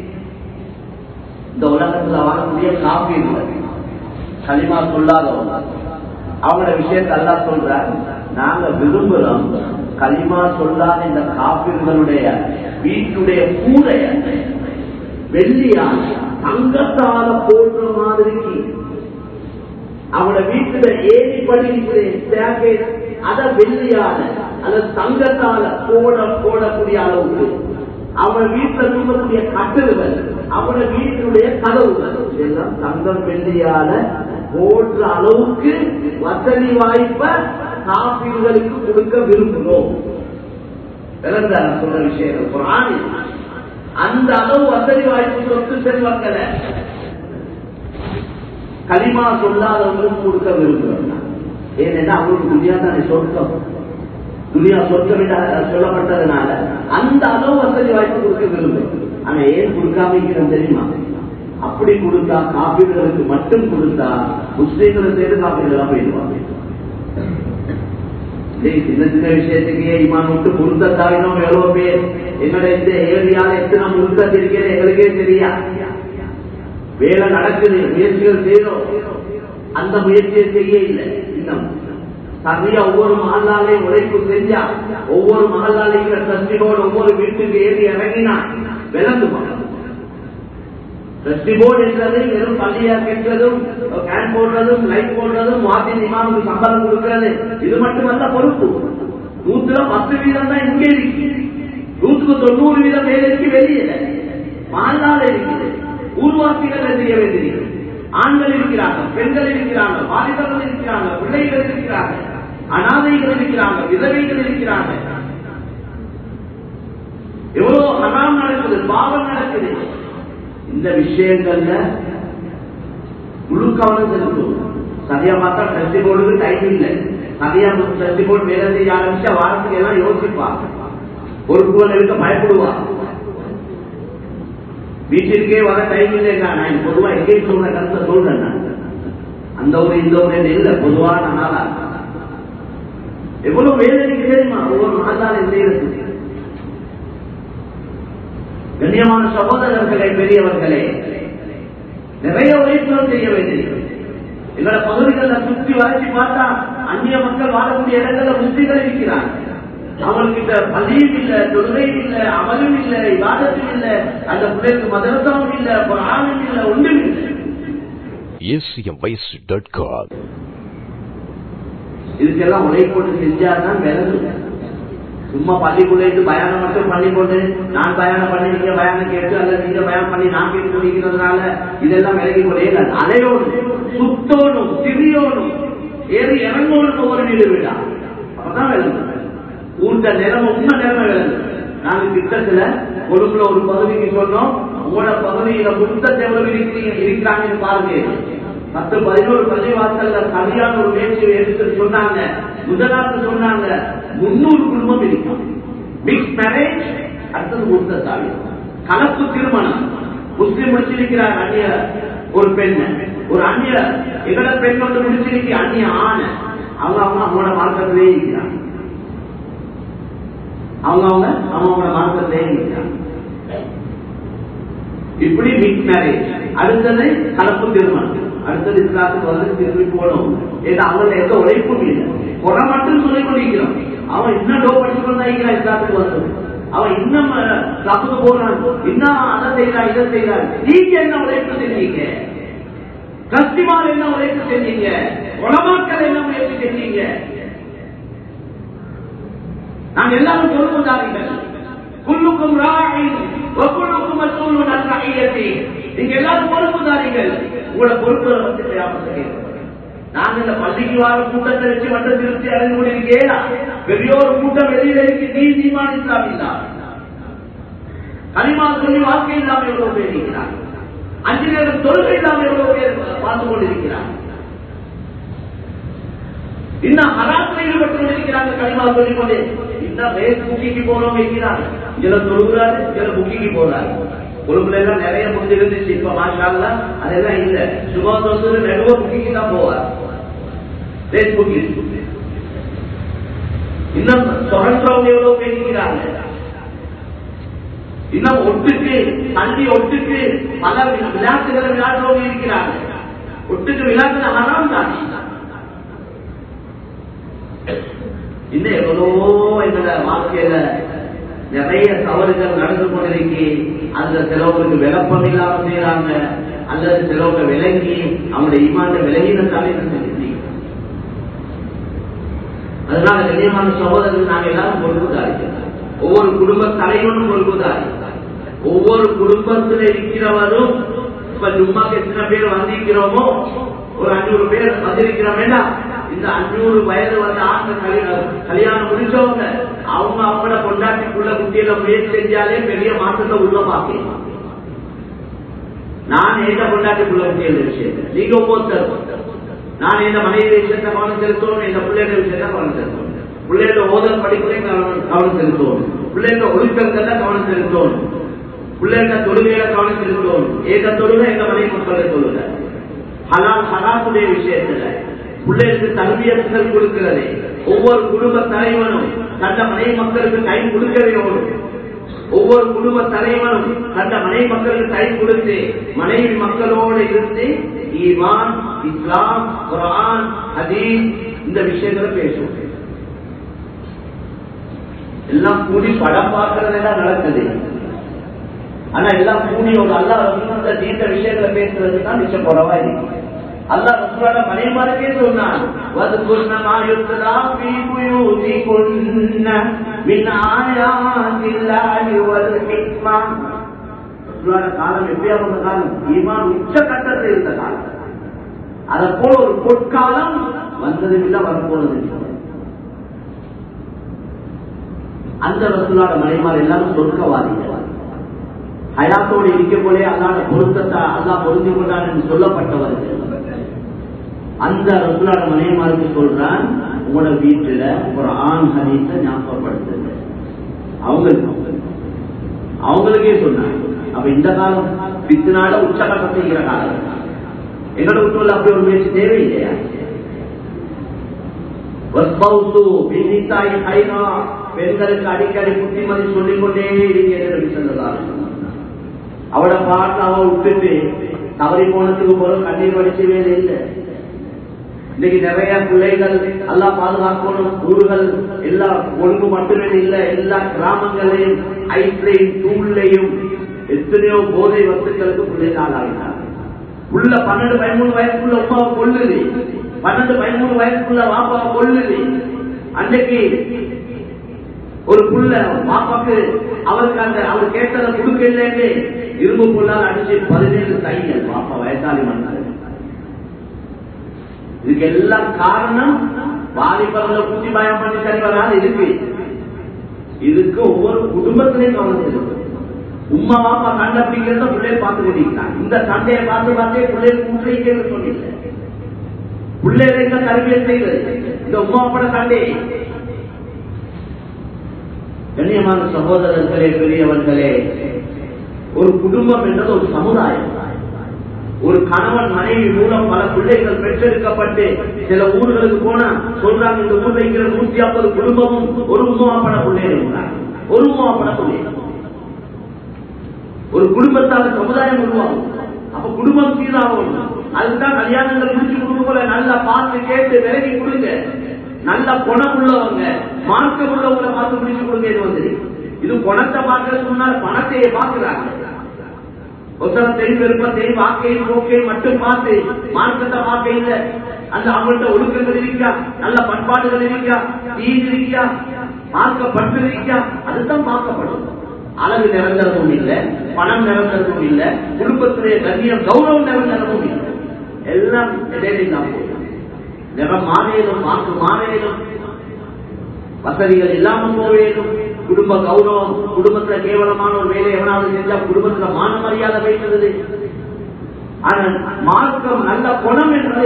இந்த உலகத்துல வாழக்கூடிய காப்பீர்கள் களிமா சொல்லாதவங்க அவங்களோட விஷயத்தை அல்லா சொல்ற நாங்க விரும்புறோம் களிமா சொல்லாத இந்த காப்பீர்களுடைய வீட்டுடைய கூடைய வெள்ளியால் தங்கத்தால போடுற மாதிரிக்கு அவனோட வீட்டுல ஏறி படிக்கிறேன் அத வெள்ளியால அத தங்கத்தால போட போடக்கூடிய அளவுக்கு அவன் வீட்டுல தூங்கக்கூடிய கட்டில்கள் அவன வீட்டினுடைய கதவுகள் இதெல்லாம் தங்கம் வெள்ளியால போடுற அளவுக்கு வசதி வாய்ப்ப காப்பீடுகளுக்கு கொடுக்க விரும்புகிறோம் விளங்குதா நான் சொல்ற விஷயம் குரான் அந்த அளவு வசதி வாய்ப்பு சொத்து செல்வங்களை களிமா சொல்லாதவங்களும் கொடுக்க விரும்புகிறோம் ஏன்னா அவங்களுக்கு துணியா தானே சொர்க்கம் துணியா சொர்க்கம் சொல்லப்பட்டதுனால அந்த அளவு வசதி வாய்ப்பு கொடுக்க விரும்புகிறோம் ஆனா ஏன் கொடுக்காம இருக்கிறோம் தெரியுமா அப்படி கொடுத்தா காப்பீடுகளுக்கு மட்டும் கொடுத்தா முஸ்லீம்களை சேர்ந்து காப்பீடுகளா போயிடுவாங்க சின்ன சின்ன விஷயத்துக்கே இமான் விட்டு முருத்த தாவினோம் எவ்வளவு பேர் எங்களோட இந்த ஏரியால எத்தனை முருத்தம் இருக்கிறது எங்களுக்கே தெரியா வேலை நடக்குது முயற்சிகள் செய்யறோம் அந்த முயற்சியை செய்ய இல்லை இன்னும் சரியா ஒவ்வொரு மகளாலையும் உழைப்பு செஞ்சா ஒவ்வொரு மகளாலையும் சஸ்டினோடு ஒவ்வொரு வீட்டுக்கு ஏறி இறங்கினா விளங்குமா போர்டு என்றது வெறும் பள்ளியா கெட்டதும் கேன் போடுறதும் லைட் போடுறதும் மாத்தி இமாமுக்கு சம்பளம் கொடுக்கிறது இது மட்டுமல்ல பொறுப்பு நூத்துல பத்து வீதம் தான் இங்கே இருக்கு நூற்றுக்கு தொண்ணூறு வீதம் மேல இருக்கு வெளியே மாநாள் இருக்குது ஊர்வாசிகள் செய்ய வேண்டியிருக்கு ஆண்கள் இருக்கிறாங்க பெண்கள் இருக்கிறாங்க வாலிபர்கள் இருக்கிறாங்க பிள்ளைகள் இருக்கிறாங்க அனாதைகள் இருக்கிறாங்க விதவைகள் இருக்கிறாங்க எவ்வளவு ஹராம் நடக்குது பாவம் நடக்குது இந்த விஷயங்கள்ல முழு கவனம் செலுத்தும் சரியா பார்த்தா டெஸ்டி போர்டுக்கு டைம் இல்லை சரியா டெஸ்டி போர்டு வேலை செய்ய ஆரம்பிச்சா வாரத்துக்கு எல்லாம் யோசிப்பா பொறுப்புகள் இருக்க பயப்படுவா வீட்டிற்கே வர டைம் இல்லைங்க நான் பொதுவா எங்கேயும் சொல்ற கருத்தை சொல்றேன் நான் அந்த ஒரு இந்த ஒரு இல்லை பொதுவான நாளா எவ்வளவு வேலை தெரியுமா ஒவ்வொரு நாளாலும் செய்யறதுக்கு கண்ணியமான சகோதரர்களே பெரியவர்களே நிறைய உழைப்புகள் செய்ய வேண்டியது எங்களோட பகுதிகளில் சுற்றி வளர்ச்சி பார்த்தா அந்நிய மக்கள் வாழக்கூடிய இடங்கள்ல முஸ்லிம்கள் இருக்கிறார் அவங்ககிட்ட பள்ளியும் இல்ல தொழுகையும் இல்ல அமலும் இல்ல விவாதத்தும் இல்ல அந்த பிள்ளைக்கு மதரசாவும் இல்ல ஆணும் இல்ல ஒன்றும் இல்லை acmvice.com இதுக்கெல்லாம் உழைப்போட்டு செஞ்சாதான் விலகு சும்மா பள்ளிக்குள்ளே இருந்து பயானம் மட்டும் பண்ணி போட்டு நான் பயானம் பண்ணி நீங்க பயானம் கேட்டு அல்லது நீங்க பயானம் பண்ணி நான் கேட்டு முடிக்கிறதுனால இதெல்லாம் விலகி கொண்டே அலையோடும் சுத்தோடும் திரியோடும் ஏறி இறங்கோடும் ஒவ்வொரு வீடு வீடா அப்பதான் விளங்கும் ஊர்ந்த நிலைமை உண்மை நிலைமை விளங்கும் நாங்க திட்டத்துல கொழும்புல ஒரு பகுதிக்கு சொன்னோம் உங்களோட பகுதியில முத்தத்தை எவ்வளவு இருக்கிறீங்க இருக்கிறாங்கன்னு பாருங்க பத்து பதினோரு பள்ளிவாசல்ல சரியான ஒரு முயற்சி எடுத்து சொன்னாங்க முதலாவது சொன்னாங்க முன்னூறு குடும்பம் இருக்கும் மிக்ஸ் மேரேஜ் அடுத்தது முத்த சாவி கலப்பு திருமணம் முஸ்லிம் முடிச்சிருக்கிறார் அந்நிய ஒரு பெண் ஒரு அந்நிய எங்கட பெண் வந்து முடிச்சிருக்க அந்நிய ஆணை அவங்க அவங்க அவங்களோட மார்க்கத்திலே இருக்கிறாங்க அவங்க அவங்க அவங்களோட மார்க்கத்திலே இருக்கிறாங்க இப்படி மிக்ஸ் மேரேஜ் அடுத்தது கலப்பு திருமணம் அடுத்தது இஸ்லாத்துக்கு வந்து திரும்பி போகணும் ஏன்னா அவங்க எந்த உழைப்பும் இல்லை குறை மட்டும் சொல்லிக் கொண்டிருக்கிறோம் அவன் இன்னும் டோ படிச்சு கொண்டு இருக்கிறான் இஸ்லாத்துக்கு வந்து அவன் இன்னும் கிளப்புக்கு போறான் இன்னும் அதை செய்யறான் இதை செய்யறான் நீங்க என்ன உழைப்பு செஞ்சீங்க கஸ்திமார் என்ன உழைப்பு செஞ்சீங்க உலமாக்கள் என்ன முயற்சி செஞ்சீங்க நாங்க எல்லாரும் சொல்லுவதார்கள் குல்லுக்கும் ராணி ஒக்குள்ளுக்கும் மசூலும் நன்றாயிரத்தி நீங்க எல்லாரும் பொறுப்புதாரிகள் உங்களோட பொறுப்புகளை வந்து பிரயாமத்தை நாங்க இந்த பள்ளிக்கு வார கூட்டத்தை வச்சு மட்டும் திருப்தி அடைந்து கொண்டிருக்கேன் பெரிய ஒரு கூட்டம் வெளியில இருக்கு நீதிமான் இஸ்லாம் இல்லாம கனிமா சொல்லி வாழ்க்கை இல்லாம எவ்வளவு பேர் இருக்கிறார் அஞ்சு நேரம் தொழுகை இல்லாம எவ்வளவு பேர் பார்த்து கொண்டிருக்கிறார் இன்னும் ஹராத்தில் ஈடுபட்டு கொண்டிருக்கிறாங்க கனிமா சொல்லிக் கொண்டே இன்னும் ரேஸ் புக்கிக்கு போறோம் வைக்கிறாங்க இதுல தொழுகிறாரு இதுல புக்கிக்கு போறாரு கொழும்புல எல்லாம் நிறைய முந்தி இருந்துச்சு இப்ப மாஷால அதெல்லாம் இல்ல சுகந்தோசு நடுவ புக்கிக்கு தான் போவார் ரேஸ் புக்கிங் இன்னும் சுரண்டவங்க எவ்வளவு பேசிக்கிறாங்க இன்னும் ஒட்டுக்கு தள்ளி ஒட்டுக்கு பல விளையாட்டுகளை விளையாடுறவங்க இருக்கிறாங்க ஒட்டுக்கு விளையாட்டுல ஹராம் தானே இன்னும் எவ்வளவோ எங்களோட வாழ்க்கையில நிறைய தவறுகள் நடந்து கொண்டிருக்கு அந்த சிலவங்களுக்கு விளப்பம் இல்லாம செய்யறாங்க அல்லது சிலவங்க விளங்கி அவங்களுடைய இமாண்ட விலகினத்தாலே செஞ்சு அதனால கண்ணியமான சகோதரர்கள் நாங்க எல்லாரும் பொறுப்புதாரி ஒவ்வொரு குடும்ப தலைவனும் பொறுப்புதாரி ஒவ்வொரு குடும்பத்துல இருக்கிறவரும் இப்ப ஜும்மாக்கு எத்தனை பேர் வந்திருக்கிறோமோ ஒரு அஞ்சூறு பேர் வந்திருக்கிறோம் இந்த அஞ்சூறு வயது வந்த ஆண்கள் கல்யாணம் முடிச்சவங்க அவங்க அவங்கள கொண்டாட்டிக்குள்ள குட்டியில முயற்சி செஞ்சாலே பெரிய மாற்றத்தை உள்ள பார்க்கலாம் நான் எந்த கொண்டாட்டிக்குள்ள குட்டியில விஷயத்தை நீங்க ஒவ்வொருத்தரும் நான் இந்த மனைவி விஷயத்தை கவனம் செலுத்தணும் இந்த பிள்ளைட விஷயத்தை கவனம் செலுத்தணும் பிள்ளையோட ஓதல் படிப்புலையும் கவனம் கவனம் செலுத்தணும் பிள்ளைங்க ஒழுக்கங்கள்ல கவனம் செலுத்தணும் பிள்ளைங்க தொழுகையில கவனம் செலுத்தணும் ஏக தொழுகை எங்க மனைவி மக்களை தொழுகை ஹலால் ஹராத்துடைய விஷயத்துல பிள்ளைகளுக்கு தகுதியத்துகள் கொடுக்கிறது ஒவ்வொரு குடும்ப தலைவனும் தந்த மனைவி மக்களுக்கு கை கொடுக்க வேண்டும் ஒவ்வொரு குடும்ப தலைவனும் தந்த மனைவி மக்களுக்கு கை கொடுத்து மனைவி மக்களோடு இருந்து ஈமான் இஸ்லாம் குரான் ஹதீஸ் இந்த விஷயங்களை பேசும் எல்லாம் கூடி படம் பார்க்கறதெல்லாம் நடக்குது ஆனா எல்லாம் கூடி ஒரு அல்லா ரசூலோட நீண்ட விஷயங்களை பேசுறது தான் மிச்சம் குறவா இருக்கு அல்லா ரசூலோட மனைமாருக்கே சொன்னான் வதுகுர்ன மாயுத்தலா ஃபீ புயூதிகுன்ன மின் ஆயாத்தில்லாஹி வல் ஹிக்மா ரசூலோட காலம் எப்படியாவது காலம் ஈமான் உச்ச கட்டத்தில் இருந்த காலம் அதை போல ஒரு பொற்காலம் வந்ததும் இல்லை வரப்போனது இல்லை அந்த ரசூலோட மனைமார் எல்லாரும் சொர்க்கவாதிகள் ஹயாத்தோடு இருக்க போலே அல்லாத பொருத்தத்தை அல்லா பொருந்தி கொண்டான் என்று சொல்லப்பட்டவர்கள் அந்த ரசூலோட மனைமாருக்கு சொல்றான் உங்களோட வீட்டுல ஒரு ஆண் ஹதீஸ ஞாபகப்படுத்துங்க அவங்களுக்கு அவங்களுக்கே சொன்னாங்க அப்ப இந்த காலம் பித்தினால உச்சகட்டம் செய்கிற காலம் எங்களோட வீட்டுல அப்படி ஒரு முயற்சி தேவையில்லையா பெண்களுக்கு அடிக்கடி புத்திமதி சொல்லிக் கொண்டே இருக்கிறது அவளை பார்த்து அவ விட்டுட்டு தவறி போனதுக்கு போல கண்ணீர் வடிச்சு வேலை இல்லை இன்னைக்கு நிறைய பிள்ளைகள் எல்லாம் பாதுகாக்கணும் ஊர்கள் எல்லா ஒழுங்கு மட்டுமே இல்ல எல்லா கிராமங்களையும் ஐஸ்லையும் தூள்லையும் எத்தனையோ போதை வஸ்துக்களுக்கு பிள்ளைகள் ஆளாகினார் உள்ள பன்னெண்டு பதிமூணு வயசுக்குள்ள உமாவை கொள்ளுது பன்னெண்டு பதிமூணு வயசுக்குள்ள வாப்பாவை கொள்ளுது அன்னைக்கு ஒரு புள்ள பாப்பாக்கு அவருக்கு அந்த அவர் கேட்டதை கொடுக்கலன்னு இரும்பு புல்லால் அடிச்சு பதினேழு தையல் பாப்பா வயசாலி மன்னர் இதுக்கு எல்லாம் காரணம் வாலிபர்களை குட்டி பயம் பண்ணி சரி வராது இருக்கு இதுக்கு ஒவ்வொரு குடும்பத்திலையும் கவனம் இருக்கு உமா பாப்பா சண்டை பிடிக்கிறத பிள்ளைய பார்த்து கொண்டிருக்காங்க இந்த சண்டையை பார்த்து பார்த்தே பிள்ளைய கூட்டிருக்கேன்னு சொன்னீங்க பிள்ளைகளை இந்த கருவியை செய்வது இந்த உமா பாப்பட சண்டை கண்ணியமான சகோதரர்களே பெரியவர்களே ஒரு குடும்பம் என்றது ஒரு சமுதாயம் ஒரு கணவன் மனைவி மூலம் பல பிள்ளைகள் பெற்றெடுக்கப்பட்டு சில ஊர்களுக்கு போனா சொல்றாங்க இந்த ஊர்ல இருக்கிற நூத்தி ஐம்பது குடும்பமும் ஒரு உமாப்பட பிள்ளைகள் ஒரு உமாப்பட பிள்ளைகள் ஒரு குடும்பத்தால சமுதாயம் உருவாகும் அப்ப குடும்பம் சீராகும் அதுதான் கல்யாணங்கள் முடிச்சு கொடுக்கல நல்லா பார்த்து கேட்டு விலகி கொடுங்க நல்ல குணம் உள்ளவங்க மார்க்கம் உள்ளவங்களை பார்த்து முடிச்சு கொடுங்க இது வந்து இது குணத்தை பார்க்கறது முன்னால் பணத்தையே பார்க்கிறாங்க ஒசனத்தையும் பெருமத்தையும் வாக்கையும் போக்கையும் மட்டும் பார்த்து மார்க்கத்தை பார்க்க இல்ல அந்த அவங்கள்ட்ட ஒழுக்கங்கள் இருக்கா நல்ல பண்பாடுகள் இருக்கா தீது இருக்கா மார்க்க பற்று இருக்கா அதுதான் பார்க்கப்படும் அழகு நிரந்தரமும் இல்லை பணம் நிரந்தரமும் இல்லை குடும்பத்துடைய கண்ணியம் கௌரவம் நிரந்தரமும் இல்லை எல்லாம் இடையில போய் நிறம் மாறையிலும் வாக்கு மாறையிலும் வசதிகள் இல்லாமல் போவேலும் குடும்ப கௌரவம் குடும்பத்துல கேவலமான ஒரு வேலை எவனாவது செஞ்சா குடும்பத்துல மான மரியாதை வைக்கிறது ஆனால் மார்க்கம் நல்ல குணம் என்பதை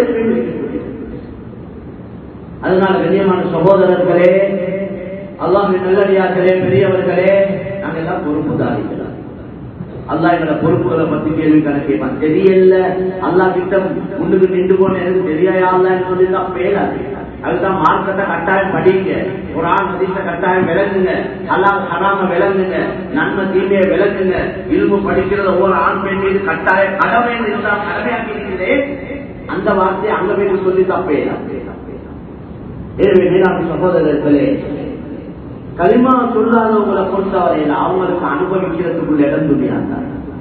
அதனால கண்ணியமான சகோதரர்களே அல்லாஹின் நல்லடியார்களே பெரியவர்களே நாங்கள் எல்லாம் பொறுப்புதாரிகள் அல்லா எங்களை பொறுப்புகளை பத்தி கேள்வி கணக்கேப்பான் தெரியல அல்லா கிட்ட முன்னுக்கு நின்று போன எனக்கு தெரியாதான்னு சொல்லிதான் பேராது அதுதான் மார்க்கத்தை கட்டாயம் படிங்க ஒரு ஆண் மதித்த கட்டாயம் விளங்குங்க அல்லாஹ் ஹராம விளங்குங்க நன்மை தீமையை விளங்குங்க இல்மு படிக்கிறது ஒவ்வொரு ஆண் பெண் மீது கட்டாய கடமை இருந்தா கடமையாக்கி இருக்கிறேன் அந்த வார்த்தையை அங்க போய் சொல்லி தப்பே எனவே மேலாண் சகோதரர்களே களிமா சொல்லாதவங்களை பொறுத்தவரையில் அவங்களுக்கு அனுபவிக்கிறதுக்குள்ள இடம் துணியாங்க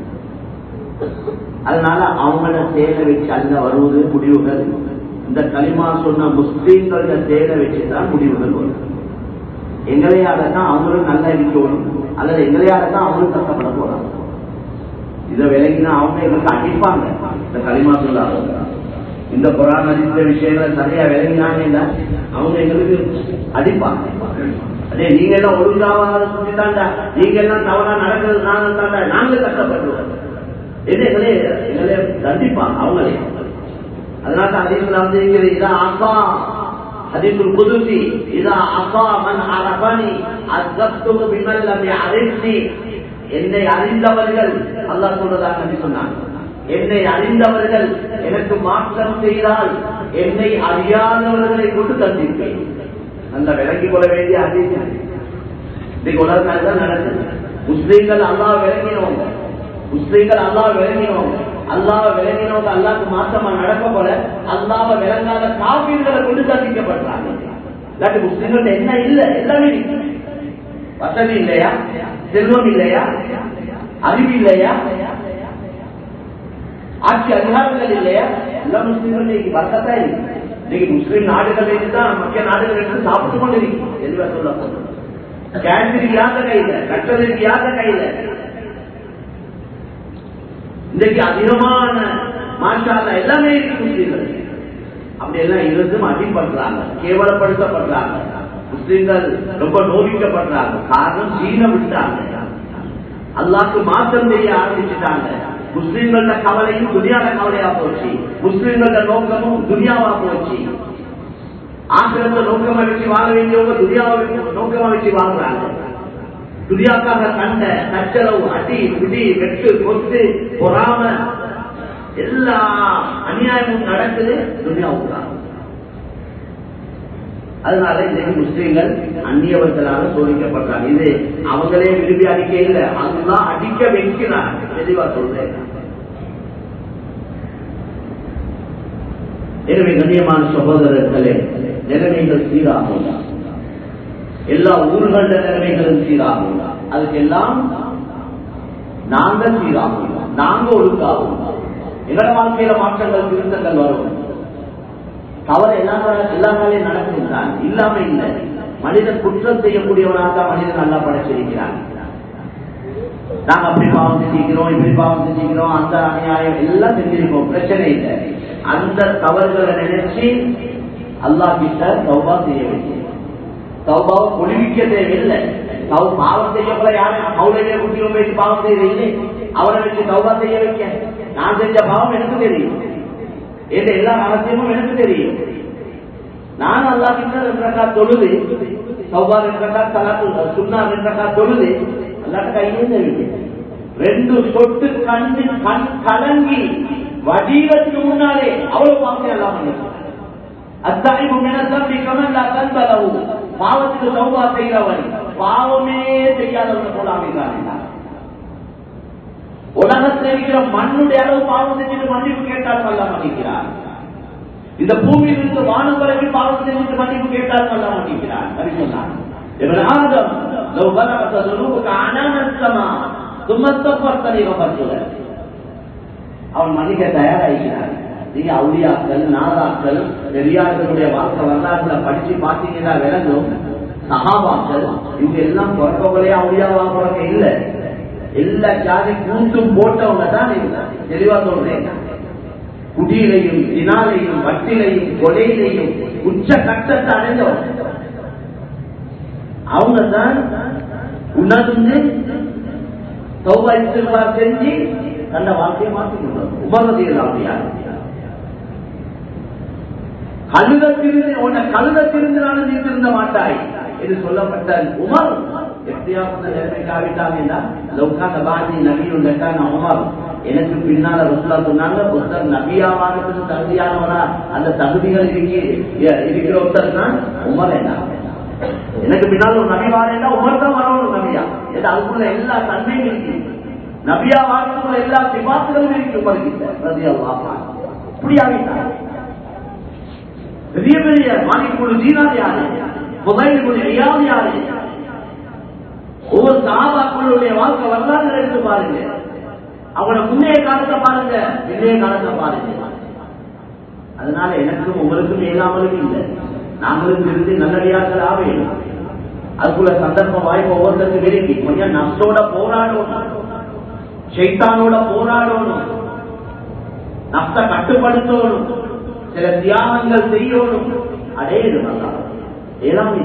அதனால அவங்கள சேலை வச்சு அல்ல வருவது முடிவுகள் இந்த களிமா சொன்ன முஸ்லீம்கள சேலை வச்சுதான் முடிவுகள் வரும் எங்களையால தான் அவங்களும் நல்லா இருக்கணும் அல்லது எங்களையால தான் அவங்களும் கஷ்டப்பட போறாங்க இதை விலகினா அவங்க எங்களுக்கு அடிப்பாங்க இந்த களிமா சொல்லாதவங்க இந்த புறான் அடித்த விஷயங்களை சரியா விளங்கினாங்க அவங்க எங்களுக்கு அடிப்பாங்க அதே நீங்க எல்லாம் ஒழுங்காவாத சொல்லித்தாண்டா நீங்க எல்லாம் தவறா நடக்கிறது நாங்க தாண்டா நாங்க கஷ்டப்படுவோம் இது எங்களே எங்களே தண்டிப்பாங்க அவங்களே அதனால அதிகத்தில் வந்து இருக்கிறது இதான் அப்பா அதிகுல் குதுசி இதான் அப்பா மன் அரபணி அஸ்கப்துகு பிமல்லம் அறிந்தி என்னை அறிந்தவர்கள் அல்லாஹ் சொல்றதாக சொன்னாங்க என்னை அறிந்தவர்கள் எனக்கு மாற்றம் செய்தால் என்னை அறியாதவர்களை கொண்டு தந்திருப்பேன் நல்ல விளங்கிக் கொள்ள வேண்டிய அதிகம் இன்னைக்கு உலகத்தால் தான் நடக்குது முஸ்லீம்கள் அல்லாஹ் விளங்கினவங்க முஸ்லீம்கள் அல்லாஹ் விளங்கினவங்க அல்லாஹ் விளங்கினவங்க அல்லாஹ்க்கு மாற்றமா நடக்க போல அல்லாஹ் விளங்காத காப்பீடுகளை கொண்டு தண்டிக்கப்படுறாங்க இல்லாட்டி முஸ்லீம்கள் என்ன இல்ல எல்லாமே இருக்கு. வசதி இல்லையா செல்வம் இல்லையா அறிவு இல்லையா ஆட்சி அதிகாரங்கள் இல்லையா எல்லா முஸ்லீம்கள் இன்னைக்கு வரக்கத்தான் இருக்கு இன்னைக்கு முஸ்லீம் நாடுகள் தான் மக்கிய நாடுகள் என்று சாப்பிட்டு கொண்டு இருக்கு தெளிவா சொல்ல போனோம் கேன்சருக்கு யாத கையில கட்டதற்கு யாத கையில இன்றைக்கு அதிகமான மாற்றால எல்லாமே இருக்கு முஸ்லீம்கள் அப்படி எல்லாம் இருந்தும் அடிப்படுறாங்க கேவலப்படுத்தப்படுறாங்க முஸ்லீம்கள் ரொம்ப நோவிக்கப்படுறாங்க காரணம் சீன விட்டாங்க அல்லாக்கு மாற்றம் செய்ய ஆரம்பிச்சுட்டாங்க முஸ்லீம்கள கவலையும் துனியாட கவலையா போச்சு முஸ்லீம்கள நோக்கமும் துனியாவா போச்சு ஆசிரத்தை நோக்கமா வச்சு வாழ வேண்டியவங்க துனியாவை நோக்கமா வச்சு வாழ்றாங்க துனியாக்காக கண்ட கச்சரவு அடி பிடி வெட்டு கொத்து பொறாம எல்லா அநியாயமும் நடக்குது துனியாவுக்காக அதனால இன்னைக்கு முஸ்லீம்கள் அந்நியவர்களாக சோதிக்கப்படுறாங்க இது அவங்களே விரும்பி அடிக்க இல்லை அதுதான் அடிக்க வைக்கிறாங்க தெளிவா சொல்றேன் எனவே கண்ணியமான சகோதரர்களே நிலைமைகள் சீராகும் எல்லா ஊர்கள நிலைமைகளும் சீராகும் அதுக்கு எல்லாம் நாங்க சீராகும் நாங்க ஒழுங்காகும் எங்களோட வாழ்க்கையில மாற்றங்கள் திருத்தங்கள் வரும் தவறு எல்லா எல்லா நாளையும் நடக்கும் தான் இல்லாம இல்லை மனிதன் குற்றம் செய்யக்கூடியவனாக தான் மனிதன் நல்லா படைச்சிருக்கிறான் நாங்க அப்படி பாவம் செஞ்சிக்கிறோம் இப்படி பாவம் செஞ்சிக்கிறோம் அந்த அநியாயம் எல்லாம் செஞ்சிருக்கோம் பிரச்சனை இல்லை அந்த தவறுகளை நினைச்சு அல்லா கிட்ட சௌபா செய்ய வேண்டிய சௌபாவை பொழிவிக்க தேவையில்லை சௌ பாவம் செய்யப்பட யாரும் மௌலைய குட்டியும் வச்சு பாவம் செய்யறீங்களே அவரை வச்சு சௌபா செய்ய வைக்க நான் செஞ்ச பாவம் எனக்கு தெரியும் என்ற எல்லா ரகசியமும் எனக்கு தெரியும் நான் அல்லா கிட்ட ரெண்டு ரக்கா தொழுது சௌபா ரெண்டு ரக்கா தலாத்து சுண்ணா ரெண்டு ரக்கா தொழுது அல்லாட்ட கையே தெரியும் ரெண்டு சொட்டு கண்ணு கண் கலங்கி வடிவத்துக்கு முன்னாலே அவ்வளவு பாவத்தை எல்லாம் பண்ணிருக்கேன் அத்தாய்வு மினத்தம்பி கமல்லா கண்பலவு பாவத்துக்கு சௌபா செய்கிறவன் பாவமே செய்யாதவன் போல அமைகிறான் உலகத்தில் இருக்கிற மண்ணுடைய அளவு பாவம் செஞ்சுட்டு மன்னிப்பு கேட்டாலும் அல்ல மன்னிக்கிறார் இந்த பூமியில் இருந்து வானம் வரைக்கும் பாவம் செஞ்சுட்டு மன்னிப்பு கேட்டாலும் அல்ல மன்னிக்கிறார் அப்படி சொன்னார் ابن آدم لو بلغت ذنوبك عنان السماء ثم استغفرتني غفرت لك அவன் மன்னிக்க தயாராகிறார் நீங்க அவுளியாக்கள் நாதாக்கள் பெரியார்களுடைய வாழ்க்கை வரலாற்றுல படிச்சு பார்த்தீங்கன்னா விளங்கும் சகாபாக்கள் இவங்க எல்லாம் பிறக்கவங்களே அவுளியாவா பிறக்க இல்லை எல்லா ஜாதி கூட்டும் போட்டவங்க தான் தெளிவா சொல்றேன் குடியிலையும் தினாலையும் வட்டிலையும் கொலையிலையும் உச்ச கட்டத்தை அடைந்தவங்க அவங்க தான் உணர்ந்து சௌபா இஸ்திஃபார் செஞ்சு தந்த வாழ்க்கையை மாற்றிக் கொண்டாங்க உமரதியில் அப்படியா கழுதத்திருந்து உன்னை கழுதத்திருந்தாலும் நீ திருந்த மாட்டாய் என்று சொல்லப்பட்ட உமர் எப்படியாப்பட்ட நிலைமைக்கு ஆகிட்டாங்கன்னா லௌகான பாதி நபியும் லெட்டான உமர் எனக்கு பின்னால ரசுல்லா சொன்னாங்க ஒருத்தர் நபியாவானதுக்கு தகுதியானவரா அந்த தகுதிகள் இருக்கிற ஒருத்தர் தான் உமர் என்ன எனக்கு பின்னால் ஒரு நபி வாரேன்னா உமர் தான் வரணும் நபியா இது அதுக்குள்ள எல்லா தன்மையும் இருக்கு நபியா வாழ்க்கைக்குள்ள எல்லா விவாதங்களும் இருக்கு உமர்கிட்ட ரதியா வாப்பா இப்படி ஆகிட்டாங்க பெரிய பெரிய மாணிக்குழு ஜீனார் யாரு முதல் ஐயாவது யாரு ஒவ்வொரு சாபாக்களுடைய வாழ்க்கை வரலாறு எடுத்து பாருங்க அவங்களோட முன்னைய காலத்தை பாருங்க பின்னைய காலத்தை பாருங்க அதனால எனக்கும் உங்களுக்கும் இயலாமலும் இல்லை நாங்களும் இருந்து நல்லடியாக்கள் ஆவேன் அதுக்குள்ள சந்தர்ப்பம் வாய்ப்பு ஒவ்வொருத்தருக்கு விரும்பி கொஞ்சம் நஷ்டோட போராடணும் சைத்தானோட போராடணும் நஷ்ட கட்டுப்படுத்தணும் சில தியாகங்கள் செய்யணும் அதே இது நல்லா எல்லாமே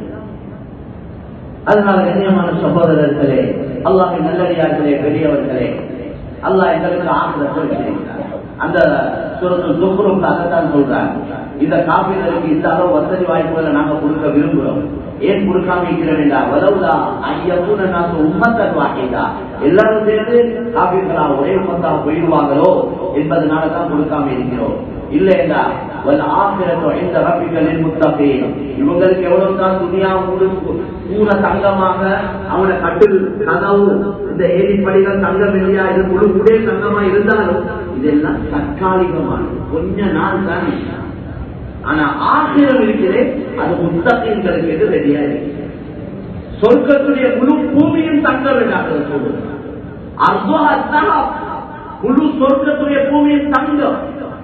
அதனால கண்ணியமான சகோதரர்களே அல்லாஹின் நல்லடியார்களே பெரியவர்களே அல்லாஹ் எங்களுக்கு ஆசிரத்தை வச்சிருக்கிறார் அந்த சுரத்து துப்புரம் அதைத்தான் சொல்றாங்க இந்த காப்பீடுகளுக்கு இந்த அளவு வசதி வாய்ப்புகளை நாங்க கொடுக்க விரும்புகிறோம் ஏன் கொடுக்காம இருக்கிறோம் வலவுலா ஐயப்பூன நாசு உம்மத்தன் வாக்கிதா எல்லாரும் சேர்ந்து காப்பீர்களா ஒரே உம்மத்தாக போயிடுவாங்களோ என்பதனால தான் கொடுக்காம இருக்கிறோம் இல்லையா இந்த ரப்பிகளின் முத்தகையும் இவங்களுக்கு எவ்வளவு தான் துணியா பூன தங்கமாக அவனை கட்டில் கனவு இந்த ஏரிப்படிகள் தங்கம் இல்லையா இது முழு உடைய தங்கமா இருந்தாலும் இதெல்லாம் தற்காலிகமானது கொஞ்ச நாள் தான் ஆனா ஆசிரம் இருக்கிறேன் அது முத்தகைங்களுக்கு எது ரெடியா இருக்கு சொர்க்கத்துடைய முழு பூமியும் தங்கம் என்று சொல்லுங்க அர்த்தம் முழு சொர்க்கத்துடைய பூமியும் தங்கம்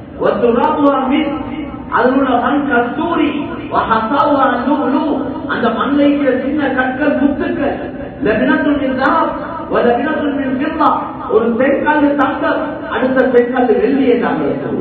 அதனோட மண் கஸ்தூரி அந்த மண்ணை சின்ன கற்கள் முத்துக்கள் ஒரு செங்கல் தங்கம் அடுத்த செங்கல் வெள்ளியை நாங்கள்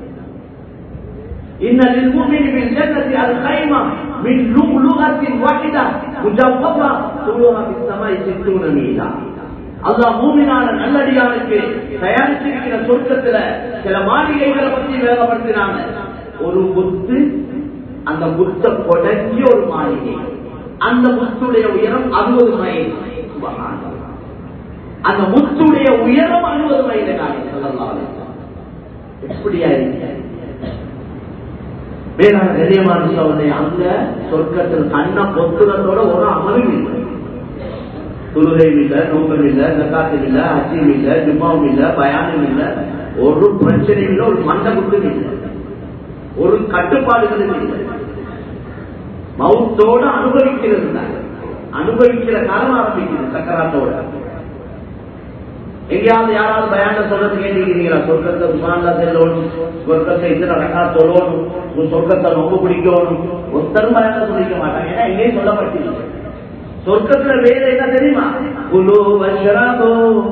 إن للمؤمن بالجنة الخيمة من لؤلؤة واحدة مجوفة طولها في السماء ستون ميلا அல்லா மூமினான நல்லடியானுக்கு தயாரிச்சிருக்கிற சொர்க்கத்துல சில மாளிகைகளை பத்தி வேகப்படுத்தினாங்க ஒரு புத்து அந்த புத்த கொடங்கி ஒரு மாளிகை அந்த முத்துடைய உயரம் அறுபது மைல் அந்த முத்துடைய உயரம் அறுபது மைல் சொல்லலாம் எப்படியா வேளாண் நிலையமான சோதனை அங்க சொர்க்கத்தில் கண்ண பொத்துறதோட ஒரு அமலும் இல்லை தொழுகையும் இல்ல நோக்கம் இல்ல ஜக்காத்தும் இல்ல அச்சியும் இல்ல ஜும்மாவும் இல்ல பயானும் இல்ல ஒரு பிரச்சனையும் இல்ல ஒரு மண்ட குட்டும் இல்லை ஒரு கட்டுப்பாடுகளும் இல்லை மவுத்தோட அனுபவிக்கிறது தான் அனுபவிக்கிற காலம் ஆரம்பிக்கிறது சக்கராத்தோட எங்கேயாவது யாராவது பயான சொல்றது கேட்டிருக்கிறீங்களா சொர்க்கத்தை சுமான்ல செல்லணும் சொர்க்கத்தை இத்தனை ரக்கா சொல்லணும் சொர்க்கத்தை ரொம்ப பிடிக்கணும் ஒருத்தரும் பயான சொல்லிக்க மாட்டாங்க ஏன்னா எங்கேயும் சொல்லப்பட்டிருக்கு சொர்க்கத்துல வேற என்ன தெரியுமா குலு வஷ்ரபு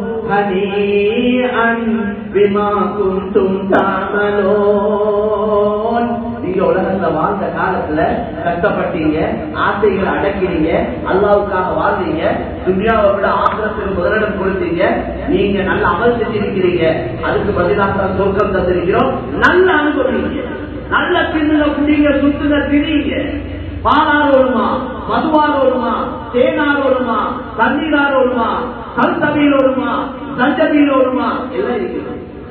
ஹனீஅன் பிமா குன்தும் தாமலோன் நீங்க உலகத்துல வாழ்ந்த காலத்துல கஷ்டப்பட்டீங்க ஆசைகளை அடக்கிறீங்க அல்லாவுக்காக வாழ்ந்தீங்க துன்யாவை விட ஆசிரத்துக்கு முதலிடம் கொடுத்தீங்க நீங்க நல்ல அமல் செஞ்சிருக்கிறீங்க அதுக்கு பதிலாக தான் சொர்க்கம் தந்திருக்கிறோம் நல்ல அனுபவிங்க நல்ல தின்னுங்க குடிங்க சுத்துங்க திரிங்க பாலாரோடுமா மதுவாரோடுமா தேனாரோடுமா தண்ணீராரோடுமா கல்தவியிலோடுமா சஞ்சபியிலோடுமா எல்லாம் இருக்கிறது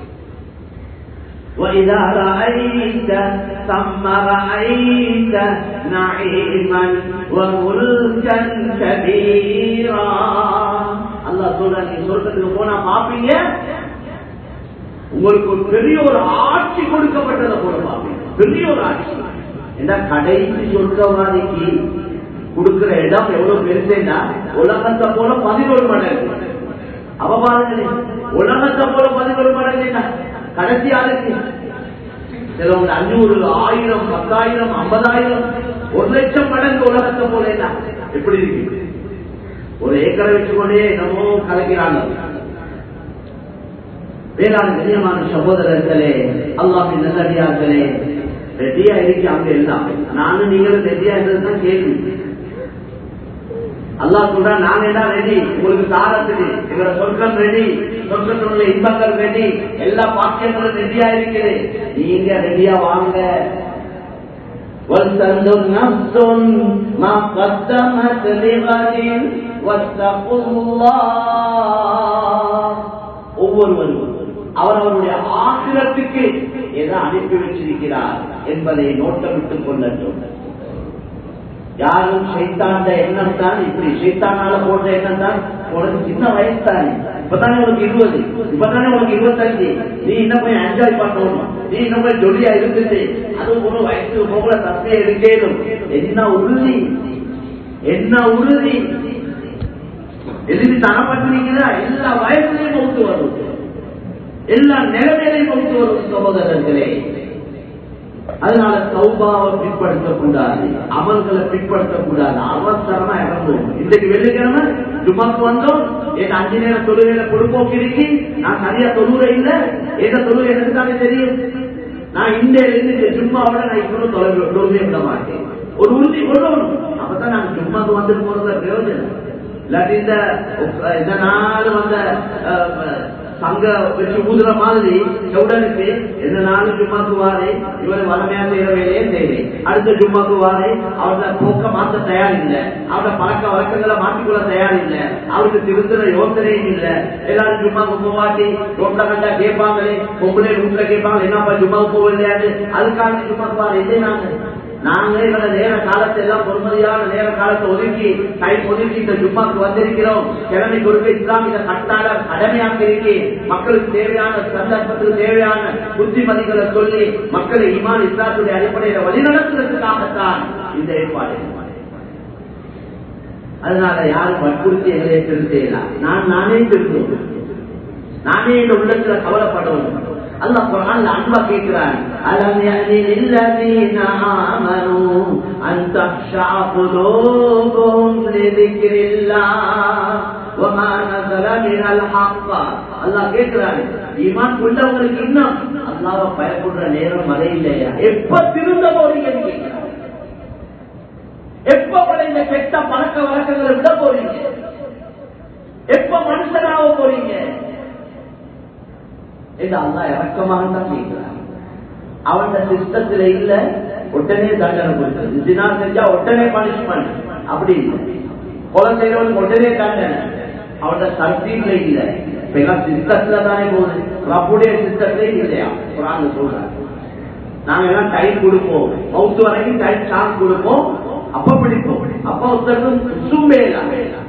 وإذا رأيت ثم رأيت نعيما وملكا كبيرا الله சொல்ற நீ சொர்க்கத்துக்கு போனா பாப்பீங்க உங்களுக்கு ஒரு பெரிய ஒரு ஆட்சி கொடுக்கப்பட்டதை போல பாப்பீங்க பெரிய ஒரு ஆட்சி ஏன்னா கடைசி சொர்க்கவாதிக்கு கொடுக்கிற இடம் எவ்வளவு பெருசேன்னா உலகத்தை போல பதினோரு மடங்கு அவ பாருங்களே உலகத்தை போல பதினோரு மடங்கு என்ன கடைசி ஆளுக்கு சிலவங்க அஞ்சூறு ஆயிரம் பத்தாயிரம் ஐம்பதாயிரம் ஒரு லட்சம் மடங்கு உலகத்தை போல என்ன எப்படி இருக்கு ஒரு ஏக்கரை வச்சுக்கொண்டே என்னமோ கலக்கிறாங்க வேளாண் கண்ணியமான சகோதரர்களே அல்லாஹின் நல்லடியார்களே ரெடியா இருக்கு அங்க எல்லாம் நானும் நீங்களும் ரெடியா இருந்ததுதான் கேள்வி அல்லாஹ் சொல்றா நாங்க என்ன ரெடி உங்களுக்கு தாரத்துக்கு எங்களோட சொர்க்கம் ரெடி சொர்க்கத்தினுடைய இன்பங்கள் ரெடி எல்லா பாக்கியங்களும் ரெடியா இருக்குது நீங்க ரெடியா வாங்க وَلْتَنْظُرْ نَفْسٌ مَا قَدَّمَتْ لِغَدٍ وَاتَّقُوا اللَّهَ ஒவ்வொருவரும் அவரவருடைய ஆசிரத்துக்கு எதை அனுப்பி வச்சிருக்கிறார் என்பதை நோட்டமிட்டுக் கொள்ளட்டும் யாரும் சைத்தாண்ட எண்ணம் தான் இப்படி சைத்தானால போடுற எண்ணம் தான் உனக்கு சின்ன வயசு தானே இப்பதானே உனக்கு இருபது இப்பதானே உனக்கு இருபத்தஞ்சு நீ இன்னும் போய் என்ஜாய் பண்ணணும் நீ இன்னும் போய் ஜொலியா இருந்துட்டு அது ஒரு வயசு போகல தப்பே இருக்கேனும் என்ன உறுதி என்ன உறுதி எழுதி தரப்பட்டிருக்கிறா எல்லா வயசுலையும் மௌத்து வரும் எல்லா நிலைமையிலையும் மௌத்து வரும் சகோதரர்களே அதனால சௌபாவை பிற்படுத்தக்கூடாது அமல்களை பிற்படுத்தக்கூடாது அவசரமா இறங்கும் இன்றைக்கு வெள்ளிக்கிழமை ஜும்மாக்கு வந்தோம் என் அஞ்சு நேரம் தொழுகையில பொறுப்போக்கு இருக்கு நான் சரியா தொழுகை இல்ல எந்த தொழுகை எனக்கு தானே தெரியும் நான் இந்த இருந்து ஜும்மாவோட நான் இன்னும் தொலை தொழுகை விட மாட்டேன் ஒரு உறுதி கொள்ளணும் அப்பதான் நான் ஜும்மாக்கு வந்துட்டு போறதுல பிரயோஜனம் இல்லாட்டி இந்த இந்த நாள் வந்த சங்க வச்சு ஊதுற மாதிரி உடனுக்கு எந்த நாளும் ஜும்மாக்கு வாரே இவர் வளமையா செய்யற வேலையே செய்யுது அடுத்த ஜும்மாக்கு வாரே அவரோட போக்க மாத்த தயார் இல்ல அவரோட பழக்க வழக்கங்களை மாற்றிக்கொள்ள தயார் இல்ல அவருக்கு திருந்துற யோசனையும் இல்ல எல்லாரும் ஜும்மாக்கு போவாட்டி ரோட்ல கண்டா கேட்பாங்களே பொம்பளை ரூட்ல கேட்பாங்க என்னப்பா ஜும்மாக்கு போகலையாது அதுக்காக ஜும்மாக்கு வார இல்லை நாங்க நாங்க எங்களோட நேர காலத்தை எல்லாம் பொறுமதியான நேர காலத்தை ஒதுக்கி டைம் ஒதுக்கி இந்த ஜும்மாக்கு வந்திருக்கிறோம் கிழமை கொடுக்க இஸ்லாமிய கட்டாட கடமையாக இருக்கி மக்களுக்கு தேவையான சந்தர்ப்பத்துக்கு தேவையான புத்திமதிகளை சொல்லி மக்களை இமான் இஸ்லாத்துடைய அடிப்படையில வழிநடத்துறதுக்காகத்தான் இந்த ஏற்பாடு அதனால யாரும் வற்புறுத்தி எங்களை திருத்தலாம் நான் நானே திருத்துவோம் நானே இந்த உள்ளத்துல கவலைப்படுவோம் அல்லாஹ் குர்ஆன்ல அன்பா கேக்குறான் அலம் யஅனி லில்லதீன ஆமனு அன் தக்ஷா குலூபுஹும் லிذிக்ரில்லாஹ் வமா நஸல மினல் ஹக்க அல்லாஹ் கேக்குறான் ஈமான் கொண்டவங்களுக்கு இன்னும் அல்லாஹ்வை பயப்படுற நேரம் வரை இல்லையா எப்ப திருந்த போறீங்கன்னு கேக்குறான் எப்ப உங்களை இந்த கெட்ட பழக்க வழக்கங்களை விட போறீங்க எப்ப மனுஷனாக போறீங்க என்று அல்லா இறக்கமாக தான் கேட்கிறான் அவன் சிஸ்டத்துல இல்ல உடனே தண்டனை கொடுத்தது தினா செஞ்சா உடனே பனிஷ்மெண்ட் அப்படி இல்லை கொலை செய்யறவனுக்கு உடனே தண்டனை அவனோட சர்வீஸ்ல இல்ல இப்பெல்லாம் சிஸ்டத்துல தானே போகுது ரப்புடைய சிஸ்டத்திலே இல்லையா குரான் சொல்றாங்க நாங்க எல்லாம் டைம் கொடுப்போம் மவுத்து வரைக்கும் டைம் சான்ஸ் கொடுப்போம் அப்ப பிடிப்போம் அப்ப ஒருத்தருக்கும் சும்பேலா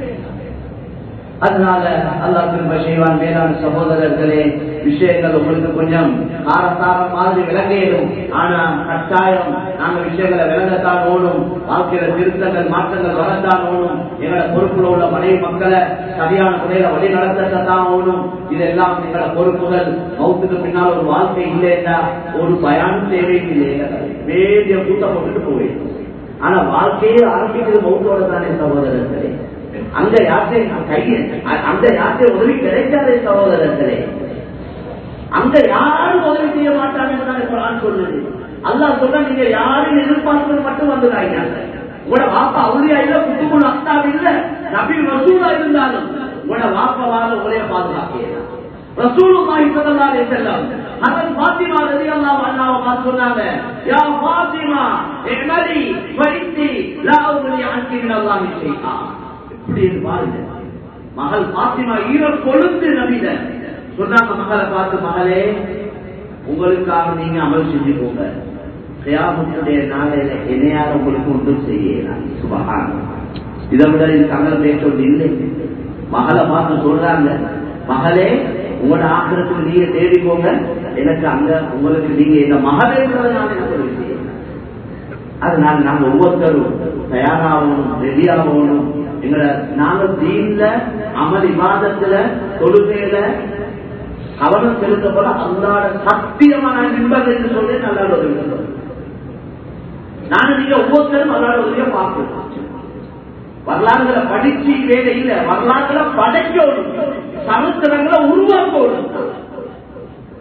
அதனால அல்லா திரும்ப செய்வான் மேலான சகோதரர்களே விஷயங்கள் உங்களுக்கு கொஞ்சம் காரசாரம் மாதிரி விளங்கேடும் ஆனா கட்டாயம் நாங்க விஷயங்களை விளங்கத்தான் ஓடும் வாழ்க்கையில திருத்தங்கள் மாற்றங்கள் வரத்தான் ஓடும் எங்களோட பொறுப்புல உள்ள மனைவி மக்களை சரியான முறையில வழி நடத்தத்தான் ஓடும் இதெல்லாம் எங்களோட பொறுப்புகள் மௌத்துக்கு பின்னால் ஒரு வாழ்க்கை இல்லைன்னா ஒரு பயானம் தேவையில்லை வேண்டிய கூட்டம் போட்டுட்டு போயிடும் ஆனா வாழ்க்கையே ஆரம்பிக்கிறது மௌத்தோட தானே சகோதரர்களே அங்க யார்த்தையும் கைய அந்த யார்த்தையும் உதவி கிடைக்காதே சகோதரர்களே அங்க யாரும் உதவி செய்ய மாட்டாங்க சொல்லுது அல்லா சொல்ற நீங்க யாரும் எதிர்பார்த்தது மட்டும் வந்துடாங்க உங்களோட வாப்பா அவளியா இல்ல குட்டுக்குள் அத்தா இல்ல நபி ரசூலா இருந்தாலும் உங்களோட வாப்பாவால உங்களைய பாதுகாக்கலாம் ரசூலுல்லாஹி ஸல்லல்லாஹு அலைஹி வஸல்லம் ஹஜரத் ஃபாத்திமா ரலியல்லாஹு அன்ஹா பார்த்து சொன்னாங்க யா ஃபாத்திமா இமலி ஃபைத்தி லா உலி அன்கி மின் அல்லாஹி ஷைஆ இப்படி பாருங்க மகள் பாத்திமா ஈர கொழுந்து நபித சொன்னாங்க மகளை பார்த்து மகளே உங்களுக்காக நீங்க அமல் செஞ்சுக்கோங்க கியாமத்துடைய நாளையில என்னையார் உங்களுக்கு ஒன்றும் செய்யலாம் சுபகான இதை விட இதுக்கு அமல் பேசொன்று இல்லை மகளை பார்த்து சொல்றாங்க மகளே உங்களோட ஆக்கிரத்துக்கு நீங்க தேடிக்கோங்க எனக்கு அங்க உங்களுக்கு நீங்க இந்த மகளேன்றதுனால எனக்கு ஒரு விஷயம் அதனால நாங்க ஒவ்வொருத்தரும் தயாராகணும் ரெடியாகணும் எங்களை நாங்க தீன்ல அமல் விவாதத்துல தொழுகையில கவனம் செலுத்த போல அல்லாட சத்தியமான நின்பது என்று சொல்லி நல்லா உதவி நாங்க நீங்க ஒவ்வொருத்தரும் அல்லாட உதவிய பார்க்கணும் வரலாறுகளை படிச்சு வேலை இல்ல வரலாறுகளை படைக்கணும் சரித்திரங்களை உருவாக்கணும்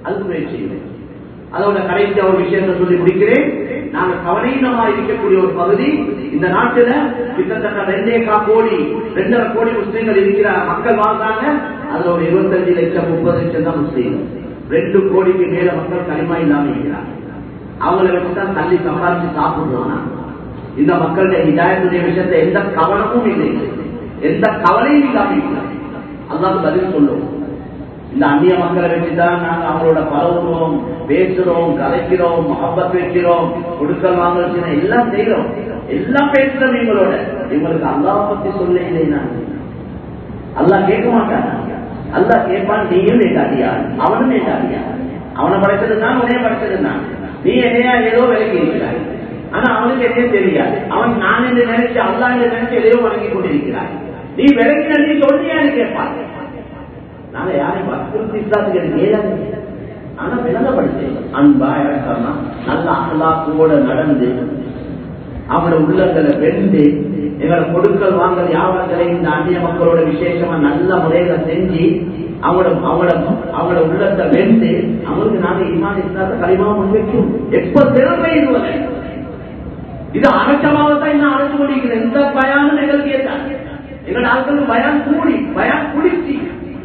அதுக்கு முயற்சி செய்வோம் அதோட கடைசி ஒரு விஷயத்தை சொல்லி முடிக்கிறேன் நாங்க கவனீனமா இருக்கக்கூடிய ஒரு பகுதி இந்த நாட்டுல கிட்டத்தட்ட ரெண்டே கா கோடி ரெண்டரை கோடி முஸ்லீம்கள் இருக்கிற மக்கள் வாழ்றாங்க அதுல ஒரு இருபத்தஞ்சு லட்சம் முப்பது லட்சம் தான் முஸ்லீம்கள் ரெண்டு கோடிக்கு மேல மக்கள் களிமா இல்லாம இருக்கிறாங்க அவங்கள வச்சுதான் தள்ளி சம்பாதிச்சு சாப்பிடுவாங்க இந்த மக்களுடைய இதாயத்துடைய விஷயத்தை எந்த கவனமும் இல்லை எந்த கவலையும் இல்லாம இருக்கிறாங்க அல்லாது பதில் சொல்லுவோம் இந்த அந்நிய மக்களை வச்சுதான் நாங்க அவங்களோட பழகுறோம் பேசுறோம் கலைக்கிறோம் மகப்பத் வைக்கிறோம் கொடுக்கல் வாங்கல் எல்லாம் செய்யறோம் எல்லாம் பேசுறோம் இவங்களோட இவங்களுக்கு அல்லாஹ் பத்தி சொல்ல இல்லை நான் அல்லாஹ் கேட்க மாட்டான் அல்லாஹ் கேட்பான் நீயும் நேட்டாதியா அவனும் நேட்டாதியா அவனை படைச்சது தான் உனைய படைச்சது தான் நீ என்னையா ஏதோ விலகி இருக்கிறாய் ஆனா அவனுக்கு எதையும் தெரியாது அவன் நான் என்று நினைச்சு அல்லா என்று நினைச்சு எதையோ வழங்கி கொண்டிருக்கிறாய் நீ விலகின நீ சொல்லியான்னு கேட்பான் நாங்க யாரையும் வற்புறுத்தி இஸ்லாத்துக்கு எனக்கு ஏதாவது ஆனா விளங்கப்படுத்து அன்பா இறக்கமா நல்ல அகலாக்கோட நடந்து அவங்களோட உள்ளங்களை வெண்டு எங்களோட கொடுக்கல் வாங்கல் வியாபாரங்களை இந்த அந்நிய மக்களோட விசேஷமா நல்ல முறையில செஞ்சு அவங்களோட அவங்களோட அவங்களோட உள்ளத்தை வெண்டு அவங்களுக்கு நாங்க இமான் இஸ்லாத்தை களிமா முன்வைக்கும் எப்ப திறமை இதுவரை இது அரசமாகத்தான் இன்னும் அழைச்சு கொண்டிருக்கிறது எந்த பயானும் எங்களுக்கு ஏற்றாங்க எங்களோட ஆட்களுக்கு பயான் கூடி பயான் குடிச்சு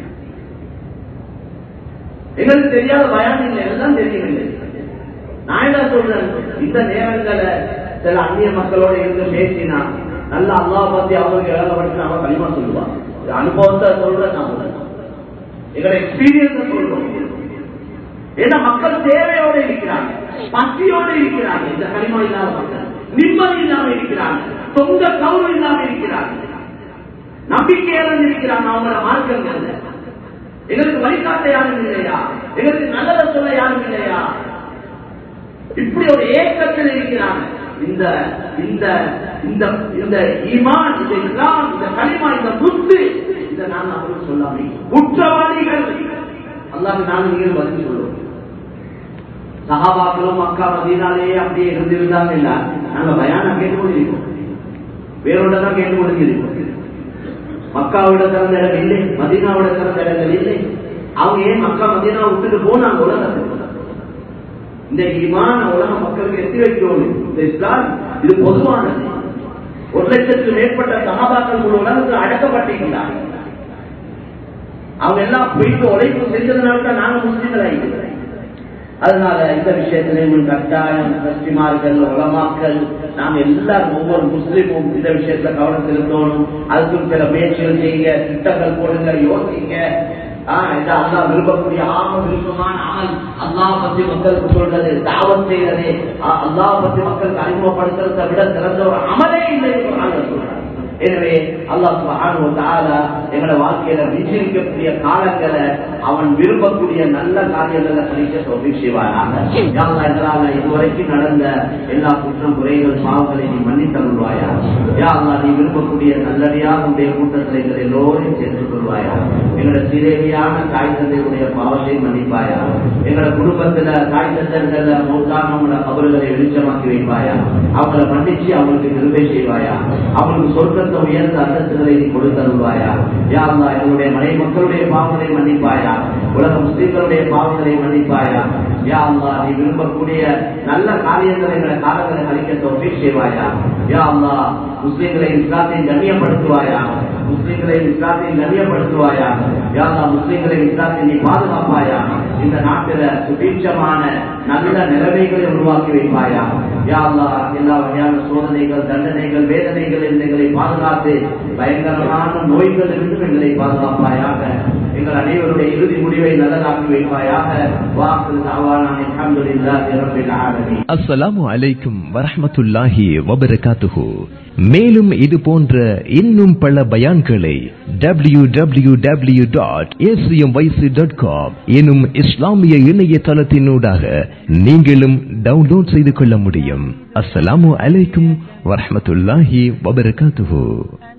எங்களுக்கு தெரியாத பயான் இல்லை எல்லாம் தெரியவில்லை நான் என்ன சொல்றேன் இந்த நேரங்களை சில அந்நிய மக்களோட இருந்து பேசினா நல்ல அல்லா பத்தி அவங்களுக்கு இழந்தபடுத்தி அவன் களிமா சொல்லுவான் அனுபவத்தை சொல்றேன் நான் எங்களோட எக்ஸ்பீரியன்ஸ் சொல்றோம் ஏன்னா மக்கள் தேவையோட இருக்கிறாங்க பசியோட இருக்கிறாங்க இந்த களிமா இல்லாத மக்கள் நிம்மதி இல்லாம இருக்கிறாங்க சொந்த கௌரவம் இல்லாம இருக்கிறாங்க நம்பிக்கை இழந்து இருக்கிறாங்க அவங்களோட மார்க்கங்கள்ல எங்களுக்கு வழிகாட்ட யாரும் இல்லையா எங்களுக்கு நல்லதை சொல்ல யாரும் இல்லையா இப்படி ஒரு ஏக்கத்தில் இருக்கிறாங்க இந்த இந்த இந்த இந்த ஈமான் இந்த இஸ்லாம் இந்த களிமா இந்த முத்து இதை நான் அவருக்கு சொல்லாமே குற்றவாளிகள் அல்லாஹ் நான் நீங்கள் பதில் சொல்லுவோம் சகாபாக்களும் மக்கா மதியனாலேயே அப்படியே இருந்திருந்தாங்க இல்ல நாங்க பயான கேட்டுக்கொண்டிருக்கோம் வேறொன்ற தான் கேட்டுக்கொண்டிருக்கோம் மக்காவோட சிறந்த இடம் இல்லை மதீனாவோட சிறந்த இடங்கள் இல்லை அவங்க ஏன் மக்கா மதீனா விட்டுட்டு போனாங்க உலகத்துக்கு இந்த இமான உலக மக்களுக்கு எத்தி வைக்கிறோம் இந்த இஸ்லாம் இது பொதுவானது ஒரு லட்சத்துக்கு மேற்பட்ட சகாபாக்கள் முழு உலகத்தில் அடக்கப்பட்டிருக்கிறாங்க அவங்க எல்லாம் போயிட்டு உழைப்பு செஞ்சதுனால தான் நாங்க முஸ்லீம்கள் ஆகிக்கிறோம் அதனால இந்த விஷயத்துல இவங்க கட்டாயம் கஸ்டிமார்கள் உலமாக்கள் நாம் எல்லாரும் ஒவ்வொரு முஸ்லீமும் இந்த விஷயத்துல கவனம் செலுத்தணும் அதுக்கும் சில முயற்சிகள் செய்யுங்க திட்டங்கள் போடுங்க யோசிங்க அல்லா விரும்பக்கூடிய ஆம விருப்பமான அமல் அல்லாஹ் பத்தி மக்களுக்கு சொல்றது தாவத் செய்யறது அல்லாஹ் பத்தி மக்களுக்கு அறிமுகப்படுத்துறதை விட சிறந்த ஒரு அமலே இல்லை சொல்றாங்க எனவே அல்லாஹ் எங்களோட வாழ்க்கையில விஜயிக்கக்கூடிய காலங்களை அவன் விரும்பக்கூடிய நல்ல காரியங்களை கணிக்க சொல்லி செய்வாராக இதனால இதுவரைக்கும் நடந்த எல்லா குற்றம் குறைகள் பாவங்களை நீ மன்னித்தருள்வாயா யா அல்லா நீ விரும்பக்கூடிய நல்லடியாக உடைய கூட்டத்தில் எங்களை எல்லோரையும் சேர்த்துக் கொள்வாயா எங்களோட சிறேவியான தாய் தந்தையுடைய பாவத்தை மன்னிப்பாயா எங்களோட குடும்பத்துல தாய் தந்தர்கள மௌத்தானவங்கள அவர்களை வெளிச்சமாக்கி வைப்பாயா அவங்கள மன்னிச்சு அவங்களுக்கு நிறுவை செய்வாயா அவங்களுக்கு சொர்க்க உயர்ந்த உயர்ந்த அந்தஸ்துகளை நீ கொடுத்தருள்வாயா யா அல்லா எங்களுடைய மனை மக்களுடைய பாவங்களை மன்னிப்பாயா உலக முஸ்லிம்களுடைய பாவங்களை மன்னிப்பாயா யா அல்லா நீ விரும்பக்கூடிய நல்ல காரியங்களை எங்களை காலங்களை கழிக்க தோல்வி செய்வாயா யா அல்லா முஸ்லிம்களை இஸ்லாத்தை கண்ணியப்படுத்துவாயா முஸ்லிம்களை இஸ்லாத்தை கண்ணியப்படுத்துவாயா யா அல்லா முஸ்லிம்களை இஸ்லாத்தை நீ பாதுகாப்பாயா இந்த நாட்டில சுபீட்சமான நல்ல நிலைமைகளை உருவாக்கி வைப்பாயா யா அல்லா எல்லா வகையான சோதனைகள் தண்டனைகள் வேதனைகள் எங்களை பாதுகாத்து பயங்கரமான நோய்கள் இருந்தும் எங்களை பாதுகாப்பாயாக எங்கள் அனைவருடைய இறுதி முடிவை நல்லதாக்கி வைப்பாயாக வாக்கு தாவான அல்ஹம்துலில்லாஹி ரப்பில் ஆலமீன் அஸ்ஸலாமு அலைக்கும் வரஹ்மத்துல்லாஹி வபரகாத்துஹு மேலும் இது போன்ற இன்னும் பல பயான்களை W W W dot dot com எனும் இஸ்லாமிய இணையதளத்தினூடாக நீங்களும் டவுன்லோட் செய்து கொள்ள முடியும் அஸ்ஸலாமு அலைக்கும் வரஹ்மத்துல்லாஹி வபரகாத்துஹு